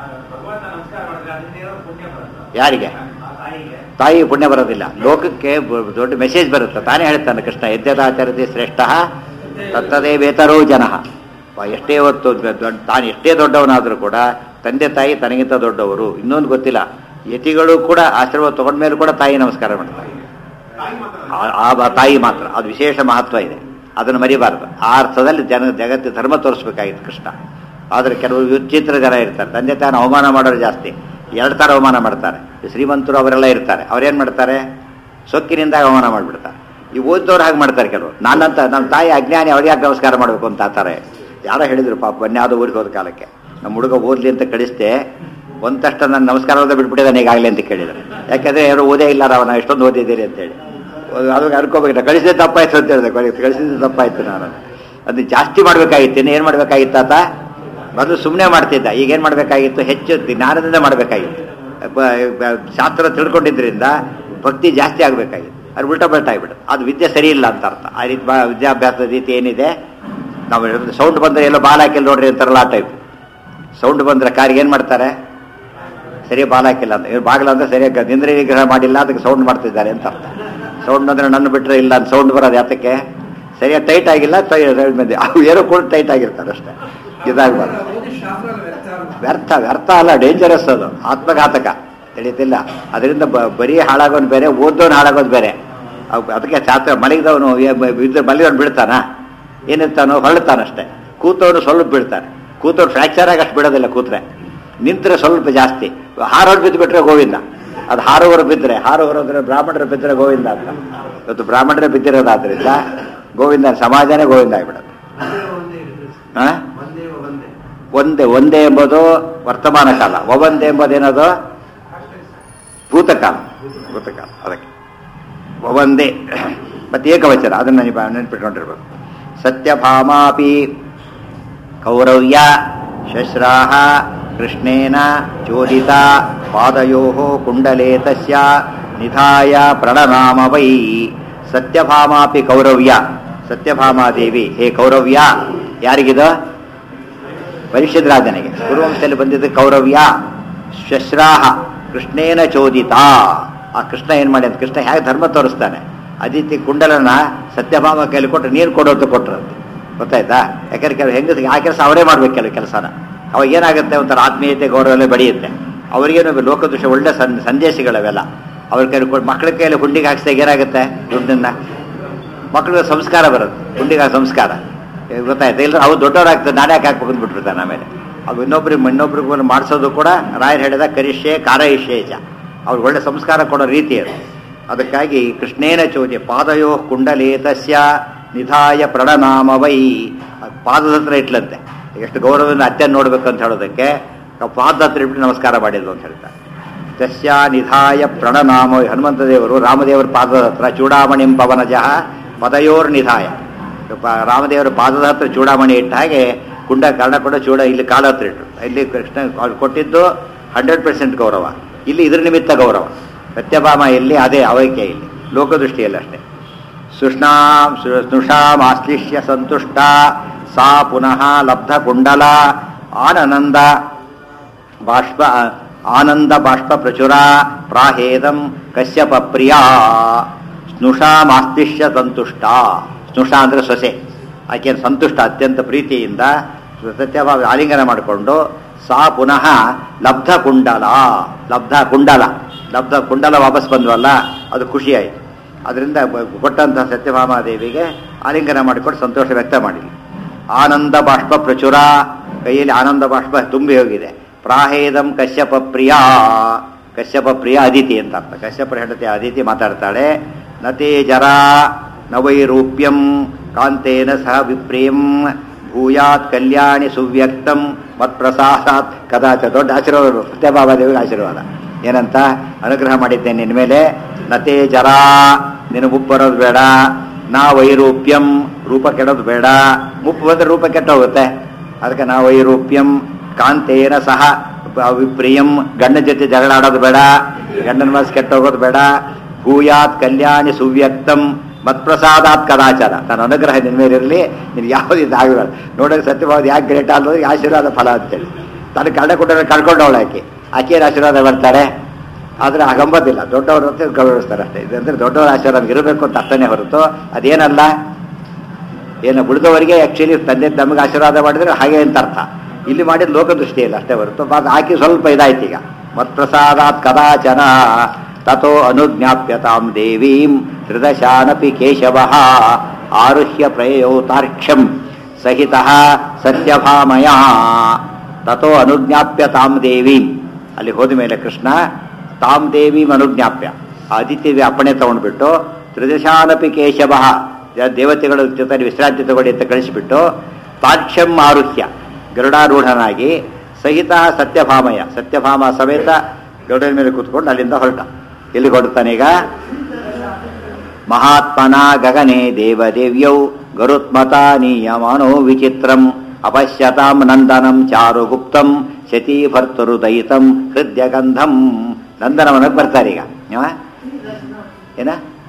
ಯಾರಿಗೆ ತಾಯಿ ಪುಣ್ಯ ಬರೋದಿಲ್ಲ ಲೋಕಕ್ಕೆ ಬ- ದೊಡ್ಡ ಮೆಸೇಜ್ ಬರುತ್ತೆ ತಾನೇ ಹೇಳ್ತಾನೆ ಕೃಷ್ಣ ಯದ್ಯದಾಚರತಿ ಶ್ರೇಷ್ಠ ತತ್ತದೇ ವೇತರೋ ಜನ ಎಷ್ಟೇ ಹೊತ್ತು ದ- ದೊಡ್ಡ ತಾನು ಎಷ್ಟೇ ದೊಡ್ಡವನಾದರೂ ಕೂಡ ತಂದೆ ತಾಯಿ ತನಗಿಂತ ದೊಡ್ಡವರು ಇನ್ನೊಂದು ಗೊತ್ತಿಲ್ಲ ಯತಿಗಳು ಕೂಡ ಆಶೀರ್ವಾದ ತಗೊಂಡ ಮೇಲೆ ಕೂಡ ತಾಯಿ ನಮಸ್ಕಾರ ಮಾಡ್ತಾರೆ ಆ- ಆ ಬ- ತಾಯಿ ಮಾತ್ರ ಅದು ವಿಶೇಷ ಮಹತ್ವ ಇದೆ ಅದನ್ನು ಮರಿಬಾರದು ಆ ಅರ್ಥದಲ್ಲಿ ಜನ ಜಗತ್ತು ಧರ್ಮ ತೋರಿಸ್ಬೇಕಾಗಿತ್ತು ಕೃಷ್ಣ ಆದರೆ ಕೆಲವು ವಿಚಿತ್ರ ಜನ ಇರ್ತಾರೆ ತಂದೆ ತಾನು ಅವಮಾನ ಮಾಡೋರು ಜಾಸ್ತಿ ಎರಡು ಥರ ಅವಮಾನ ಮಾಡ್ತಾರೆ ಈ ಶ್ರೀಮಂತರು ಅವರೆಲ್ಲ ಇರ್ತಾರೆ ಅವ್ರೇನು ಮಾಡ್ತಾರೆ ಸೊಕ್ಕಿನಿಂದ ಅವಮಾನ ಮಾಡಿಬಿಡ್ತಾರೆ ಈ ಓದ್ದವ್ರು ಹಾಗೆ ಮಾಡ್ತಾರೆ ಕೆಲವರು ನಾನಂತ ನಮ್ಮ ತಾಯಿ ಅಜ್ಞಾನಿ ಅವ್ರಿಗೆ ಯಾಕೆ ನಮಸ್ಕಾರ ಮಾಡಬೇಕು ಅಂತ ಆತಾರೆ ಯಾರೋ ಹೇಳಿದ್ರು ಪಾಪ ಬನ್ಯಾವುದೋ ಊರಿಗೆ ಹೋದ ಕಾಲಕ್ಕೆ ನಮ್ಮ ಹುಡುಗ ಓದ್ಲಿ ಅಂತ ಕಳಿಸ್ದೆ ಒಂದ್ ತಕ್ಷಣ ನಾನು ನಮಸ್ಕಾರ ಓದ ಬಿಟ್ಬಿಟ್ಟಿದ್ದಾನೆ ಈಗಾಗಲೇ ಅಂತ ಕೇಳಿದ್ರು ಯಾಕಂದ್ರೆ ಯಾರು ಓದೇ ಇಲ್ಲ ನಾವು ನಾವು ಎಷ್ಟೊಂದು ಓದಿದ್ದೀರಿ ಅಂತೇಳಿ ಅವಾಗ ಅನ್ಕೋಬೇಕು ಕಳಿಸಿದ ತಪ್ಪಾಯ್ತು ಅಂತ ಹೇಳಿದೆ ಕಳಿಸಿದ ತಪ್ಪಾಯ್ತು ನಾನು ಅದು ಜಾಸ್ತಿ ಮಾಡ್ಬೇಕಾಗಿತ್ತು ಇನ್ನು ಏನು ಮಾಡ್ಬೇಕಾಗಿತ್ತು ಆತ ಮೊದಲು ಸುಮ್ಮನೆ ಮಾಡ್ತಿದ್ದ ಈಗ ಏನು ಮಾಡಬೇಕಾಗಿತ್ತು ಹೆಚ್ಚು ಜ್ಞಾನದಿಂದ ಮಾಡಬೇಕಾಗಿತ್ತು ಶಾಸ್ತ್ರ ತಿಳ್ಕೊಂಡಿದ್ರಿಂದ ಭಕ್ತಿ ಜಾಸ್ತಿ ಆಗಬೇಕಾಗಿತ್ತು ಅದು ಉಲ್ಟಾ ಪಲ್ಟ ಆಗ್ಬಿಡುತ್ತೆ ಅದು ವಿದ್ಯೆ ಸರಿ ಇಲ್ಲ ಅಂತ ಅರ್ಥ ಆ ರೀತಿ ಬಾ- ವಿದ್ಯಾಭ್ಯಾಸದ ರೀತಿ ಏನಿದೆ ನಾವು ಸೌಂಡ್ ಬಂದರೆ ಎಲ್ಲೋ ಬಾಲ್ ಹಾಕಿಲ್ಲ ನೋಡ್ರಿ ಅಂತಾರಲ್ಲ ಆ ಟೈಪ್ ಸೌಂಡ್ ಬಂದ್ರೆ ಕಾರಿಗೆ ಏನು ಮಾಡ್ತಾರೆ ಸರಿ ಬಾಲ್ ಹಾಕಿಲ್ಲ ಅಂತ ಇವ್ರು ಬಾಗಿಲ ಅಂದ್ರೆ ಸರಿಯಾಗಿ ನಿಂದ್ರೆ ನಿಗ್ರಹ ಮಾಡಿಲ್ಲ ಅದಕ್ಕೆ ಸೌಂಡ್ ಮಾಡ್ತಿದ್ದಾರೆ ಅಂತ ಅರ್ಥ ಸೌಂಡ್ ಅಂದ್ರೆ ನನ್ನ ಬಿಟ್ಟರೆ ಇಲ್ಲ ಅಂತ ಸೌಂಡ್ ಬರೋದು ಯಾತಕ್ಕೆ ಸರಿಯಾಗಿ ಟೈಟ್ ಆಗಿಲ್ಲ ಸೈಡ್ ಮೇಲೆ ಅವು ಏನೋ ಕೂಡ ಟೈಟ್ ಆಗಿರ್ತಾರೆ ಅಷ್ಟೇ ಇದಾಗಬಾರ್ದು ವ್ಯರ್ಥ ವ್ಯರ್ಥ ಅಲ್ಲ ಡೇಂಜರಸ್ ಅದು ಆತ್ಮಘಾತಕ ತಿಳಿತಿಲ್ಲ ಅದರಿಂದ ಬ- ಬರೀ ಹಾಳಾಗೋದು ಬೇರೆ ಓದೋನು ಹಾಳಾಗೋದು ಬೇರೆ ಅವ್- ಅದಕ್ಕೆ ಶಾಸ್ತ್ರ ಮಲಗಿದವನು ಇದ್ರ ಮಲಗಿದವನು ಬಿಡ್ತಾನ ಏನಿರ್ತಾನೋ ಹೊರಡ್ತಾನಷ್ಟೇ ಕೂತವನು ಸ್ವಲ್ಪ ಬೀಳ್ತಾನೆ ಕೂತವ್ರು ಫ್ರ್ಯಾಕ್ಚರ್ ಆಗಿ ಅಷ್ಟು ಬಿಡೋದಿಲ್ಲ ಕೂತ್ರೆ ನಿಂತರೆ ಸ್ವಲ್ಪ ಜಾಸ್ತಿ ಹಾರೋರು ಬಿದ್ದು ಬಿಟ್ರೆ ಗೋವಿಂದ ಅದು ಹಾರೋರು ಬಿದ್ದರೆ ಹಾರೋರು ಅಂದ್ರೆ ಬ್ರಾಹ್ಮಣರು ಬಿದ್ದರೆ ಗೋವಿಂದ ಅಂತ ಇವತ್ತು ಬ್ರಾಹ್ಮಣರೇ ಬಿದ್ದಿರೋದಾದ್ರಿಂದ ಗೋವಿಂದ ಸಮಾಜನೇ ಗೋವಿಂದ ಆಗಿಬಿಡೋದು ಹಾ ಒಂದೇ ಒಂದೇ ಎಂಬುದು ವರ್ತಮಾನ ಕಾಲ ಒವಂದೇ ಎಂಬುದೇನದು ಭೂತಕಾಲ ಭೂತಕಾಲ ಅದಕ್ಕೆ ಒಂದೇ ಮತ್ತೆ ಏಕವಚನ ಅದನ್ನ ನೀವು ನೆನ್ಪಿಟ್ಕೊಂಡಿರ್ಬೇಕು ಸತ್ಯಭಾಮಾಪಿ ಕೌರವ್ಯ ಶಸ್ರಾಹ ಕೃಷ್ಣೇನ ಚೋದಿತ ಪಾದಯೋ ಕುಂಡಲೇ ತಸ್ಯ ನಿಧಾಯ ಪ್ರಣನಾಮ ವೈ ಸತ್ಯಭಾಮಾಪಿ ಕೌರವ್ಯ ಸತ್ಯಭಾಮಾದೇವಿ ಹೇ ಕೌರವ್ಯ ಯಾರಿಗಿದು ಪರಿಷದ್ರಾಜನಿಗೆ ಪೂರ್ವಂಶದಲ್ಲಿ ಬಂದಿದ್ದು ಕೌರವ್ಯ ಶಸ್ರಾಹ ಕೃಷ್ಣೇನ ಚೋದಿತ ಆ ಕೃಷ್ಣ ಏನ್ ಮಾಡಿ ಅಂತ ಕೃಷ್ಣ ಹೇಗೆ ಧರ್ಮ ತೋರಿಸ್ತಾನೆ ಅದಿತಿ ಕುಂಡಲನ ಸತ್ಯಭಾಮ ಕೈಲಿ ಕೊಟ್ಟು ನೀರು ಕೊಡೋದು ಕೊಟ್ರಂತೆ ಗೊತ್ತಾಯ್ತಾ ಯಾಕಂದ್ರೆ ಕೆಲವು ಹೆಂಗಸಿಗೆ ಆ ಕೆಲಸ ಅವರೇ ಮಾಡ್ಬೇಕು ಕೆಲವು ಕೆಲಸನ ಅವಾಗ ಏನಾಗುತ್ತೆ ಒಂಥರ ಆತ್ಮೀಯತೆ ಗೌರವ ಎಲ್ಲ ಬೆಳೆಯುತ್ತೆ ಅವರಿಗೇನು ಲೋಕದೃಶ್ಯ ಒಳ್ಳೆ ಸಂ ಸಂದೇಶಗಳವೆಲ್ಲ ಅವ್ರ ಕೈಲಿ ಕೊಟ್ಟು ಮಕ್ಕಳ ಕೈಯಲ್ಲಿ ಹುಂಡಿಗೆ ಹಾಕ್ಸಿದಾಗ ಏನಾಗುತ್ತೆ ದುಡ್ಡನ್ನ ಮಕ್ಕಳಿಗೆ ಸಂಸ್ಕಾರ ಬರುತ್ತೆ ಹುಂಡಿಗೆ ಸಂಸ್ಕಾರ ಏ, ಗೊತ್ತಾಯ್ತಾ ಇಲ್ಲ ಅವ್ರು ದೊಡ್ಡವರಾಗ್ತದೆ ನಾನೇ ಯಾಕೆ ಹಾಕ್ಬೇಕು ಅಂದ್ಬಿಟ್ಬಿಡ್ತಾನೆ ಆಮೇಲೆ ಅವು ಇನ್ನೊಬ್ರಿಗೆ ಇನ್ನೊಬ್ರಿಗೆ ಮಾಡಿಸೋದು ಕೂಡ ರಾಯರ್ ಹೇಳಿದ ಕರಿಷ್ಯೆ ಕಾರಯಿಷ್ಯೇಚ ಅವ್ರಿಗೆ ಒಳ್ಳೆ ಸಂಸ್ಕಾರ ಕೊಡೋ ರೀತಿ ಅದು ಅದಕ್ಕಾಗಿ ಕೃಷ್ಣೇನ ಚೋದ್ಯ ಪಾದಯೋ ಕುಂಡಲೇ ತಸ್ಯ ನಿಧಾಯ ಪ್ರಣನಾಮ ವೈ ಅದ್ ಪಾದದ ಹತ್ರ ಇಟ್ಲಂತೆ ಎಷ್ಟು ಗೌರವದಿಂದ ಅತ್ತೆಯನ್ನು ನೋಡ್ಬೇಕು ಅಂತ ಹೇಳೋದಕ್ಕೆ ಆ ಪಾದದ ಹತ್ರ ಇಟ್ಟು ನಮಸ್ಕಾರ ಮಾಡಿದ್ವು ಅಂತ ಹೇಳ್ತಾರೆ ತಸ್ಯ ನಿಧಾಯ ಪ್ರಣನಾಮ ಹನುಮಂತ ದೇವರು ರಾಮದೇವರ ಪಾದದ ಹತ್ರ ಚೂಡಾಮಣಿಂ ಪವನಜಃ ಪದಯೋರ್ ನಿಧಾಯ ಪ- ರಾಮದೇವರ ಪಾದದ ಹತ್ರ ಚೂಡಾಮಣಿ ಇಟ್ಟ ಹಾಗೆ ಕುಂಡ ಕರ್ಣ ಕೂಡ ಚೂಡ ಇಲ್ಲಿ ಕಾಲ ಹತ್ರ ಇಟ್ಟರು ಇಲ್ಲಿ ಕೃಷ್ಣ ಅವ್ರು ಕೊಟ್ಟಿದ್ದು ಹಂಡ್ರೆಡ್ ಪರ್ಸೆಂಟ್ ಗೌರವ ಇಲ್ಲಿ ಇದ್ರ ನಿಮಿತ್ತ ಗೌರವ ಸತ್ಯಭಾಮ ಇಲ್ಲಿ ಅದೇ ಅವೈಕ್ಯ ಇಲ್ಲಿ ಲೋಕದೃಷ್ಟಿಯಲ್ಲಿ ಅಷ್ಟೇ ಸುಷ್ಣಾಂ ಸ್ನುಷಾಂ ಆಶ್ಲಿಷ್ಯ ಸಂತುಷ್ಟ ಸಾ ಪುನಃ ಲಬ್ಧ ಕುಂಡಲ ಆನಂದ ಬಾಷ್ಪ ಆನಂದ ಬಾಷ್ಪ ಪ್ರಚುರ ಪ್ರಾಹೇದಂ ಕಶ್ಯಪ ಪ್ರಿಯ ಸ್ನುಷಾಮಾಸ್ತಿಷ್ಯ ಸಂತುಷ್ಟ ಸ್ನುಷ ಅಂದ್ರೆ ಸೊಸೆ ಆಕೆಯನ್ನು ಸಂತುಷ್ಟ ಅತ್ಯಂತ ಪ್ರೀತಿಯಿಂದ ಸತ್ಯಭಾವ ಆಲಿಂಗನ ಮಾಡಿಕೊಂಡು ಸಾ ಪುನಃ ಲಬ್ಧ ಕುಂಡಲ ಲಬ್ಧ ಕುಂಡಲ ಲಬ್ಧ ಕುಂಡಲ ವಾಪಸ್ ಬಂದ್ವಲ್ಲ ಅದು ಖುಷಿಯಾಯಿತು ಅದರಿಂದ ಬ- ಕೊಟ್ಟಂತಹ ಸತ್ಯಭಾಮಾದೇವಿಗೆ ಆಲಿಂಗನ ಮಾಡಿಕೊಂಡು ಸಂತೋಷ ವ್ಯಕ್ತ ಮಾಡಿದ್ವಿ ಆನಂದ ಬಾಷ್ಪ ಪ್ರಚುರ ಕೈಯಲ್ಲಿ ಆನಂದ ಬಾಷ್ಪ ತುಂಬಿ ಹೋಗಿದೆ ಪ್ರಾಹೇದಂ ಕಶ್ಯಪ ಪ್ರಿಯ ಕಶ್ಯಪ ಪ್ರಿಯ ಅದಿತಿ ಅಂತ ಅರ್ಥ ಕಶ್ಯಪರ ಹೆಂಡತಿ ಅದಿತಿ ಮಾತಾಡ್ತಾಳೆ ನತೇ ಜರ ನವೈರೂಪ್ಯಂ ಕಾಂತೇನ ಸಹ ವಿಪ್ರೇಂ ಭೂಯಾತ್ ಕಲ್ಯಾಣಿ ಸುವ್ಯಕ್ತಂ ಮತ್ಪ್ರಸಾದಾತ್ ಕದಾಚ ದೊಡ್ಡ ಆಶೀರ್ವಾದ ಸತ್ಯಭಾಮಾದೇವಿಗೆ ಆಶೀರ್ವಾದ ಏನಂತ ಅನುಗ್ರಹ ಮಾಡಿದ್ದೇನೆ ನಿನ್ನ ಮೇಲೆ ನತೇ ಜರ ನಿನ್ನ ಮುಪ್ಪು ಬರೋದು ಬೇಡ ನಾ ವೈರೂಪ್ಯಂ ರೂಪ ಕೆಡೋದು ಬೇಡ ಮುಪ್ಪು ಬಂದ್ರೆ ರೂಪ ಕೆಟ್ಟೋಗುತ್ತೆ ಅದಕ್ಕೆ ನಾ ವೈರೂಪ್ಯಂ ಕಾಂತೇನ ಸಹ ಪ- ವಿಪ್ರಿಯಂ ಗಂಡನ ಜೊತೆ ಜಗಳ ಆಡೋದು ಬೇಡ ಗಂಡನ ಮನಸ್ಸು ಕೆಟ್ಟೋಗೋದು ಬೇಡ ಭೂಯಾತ್ ಕಲ್ಯಾಣಿ ಸುವ್ಯಕ್ತಂ ಮತ್ಪ್ರಸಾದಾತ್ ಕದಾಚಾರ ನನ್ನ ಅನುಗ್ರಹ ನಿನ್ನ ಮೇಲೆ ಇರಲಿ ನಿನ್ಗೆ ಯಾವ್ದು ಇದಾಗಬೇಡ ನೋಡೋಕೆ ಸತ್ಯವಾದ ಯಾಕೆ ಗ್ರೇಟ್ ಅನ್ನೋದು ಆಶೀರ್ವಾದ ಫಲ ಅಂತೇಳಿ ತನ್ನ ಗಂಡ ಕೊಟ್ಟರೆ ಕಳ್ಕೊಂಡವಳು ಆಕೆ ಆಕೆಯ ಆಶೀರ್ವಾದ ಬರ್ತಾರೆ ಆದರೆ ಆಗಂಬದಿಲ್ಲ ದೊಡ್ಡವರು ಅಂತ ಗೌರವಿಸ್ತಾರೆ ಅಷ್ಟೇ ಇದಂದ್ರೆ ದೊಡ್ಡವರ ಆಶೀರ್ವಾದ ನಮ್ಗೆ ಇರಬೇಕು ಅಂತ ಅರ್ಥನೇ ಹೊರತು ಅದೇನಲ್ಲ ಏನು ಉಳಿದವರಿಗೆ ಆಕ್ಚುಲಿ ತಂದೆ ನಮಗೆ ಆಶೀರ್ವಾದ ಮಾಡಿದ್ರೆ ಹಾಗೆ ಅಂತ ಅರ್ಥ ಇಲ್ಲಿ ಮಾಡಿದ ಲೋಕದೃಷ್ಟಿಯಲ್ಲಿ ಅಷ್ಟೇ ಹೊರತು ಬಾದ್ ಹಾಕಿ ಸ್ವಲ್ಪ ಇದಾಯ್ತು ಈಗ ಮತ್ಪ್ರಸಾದಾತ್ ಕದಾಚನ ತಥೋ ಅನುಜ್ಞಾಪ್ಯತಾಂ ದೇವೀಂ ತ್ರಿದಶಾನಪಿ ಕೇಶವ ಆರುಹ್ಯ ಪ್ರಯೋತಾರ್ಕ್ಷ್ಯಂ ಸಹಿತ ಸತ್ಯಭಾಮಯ ತಥೋ ಅನುಜ್ಞಾಪ್ಯ ತಾಂ ದೇವೀಂ ಅಲ್ಲಿ ಹೋದ ಮೇಲೆ ಕೃಷ್ಣ ತಾಂ ದೇವೀಂ ಅನುಜ್ಞಾಪ್ಯ ಆ ಅದಿತಿ ಅಪ್ಪಣೆ ತಗೊಂಡ್ಬಿಟ್ಟು ತ್ರಿದಶಾನಪಿ ಕೇಶವ ಯ- ದೇವತೆಗಳ ಜೊತೆ ವಿಶ್ರಾಂತಿ ತಗೊಳ್ಳಿ ಅಂತ ಕಳಿಸಿಬಿಟ್ಟು ತಾಕ್ಷ್ಯಂ ಆರುಹ್ಯ ಗರುಡಾರೂಢನಾಗಿ ಸಹಿತ ಸತ್ಯಭಾಮಯ ಸತ್ಯಭಾಮ ಸಮೇತ ಗರುಡನ ಮೇಲೆ ಕೂತ್ಕೊಂಡು ಅಲ್ಲಿಂದ ಹೊರಟ ಎಲ್ಲಿ ಹೊರಡ್ತಾನೆ ಈಗ ಮಹಾತ್ಮನ ಗಗನೆ ದೇವದೇವ್ಯೌ ಗರುತ್ಮತ ನೀಯಮಾನೋ ವಿಚಿತ್ರಂ ಅಪಶ್ಯತಾಂ ನಂದನಂ ಚಾರುಗುಪ್ತಂ ಶತೀಭರ್ತರುದಯಿತಂ ಹೃದಯಗಂಧಂ ನಂದನವನಕ್ಕೆ ಬರ್ತಾರೆ ಈಗ ಯಾವ? ಏನ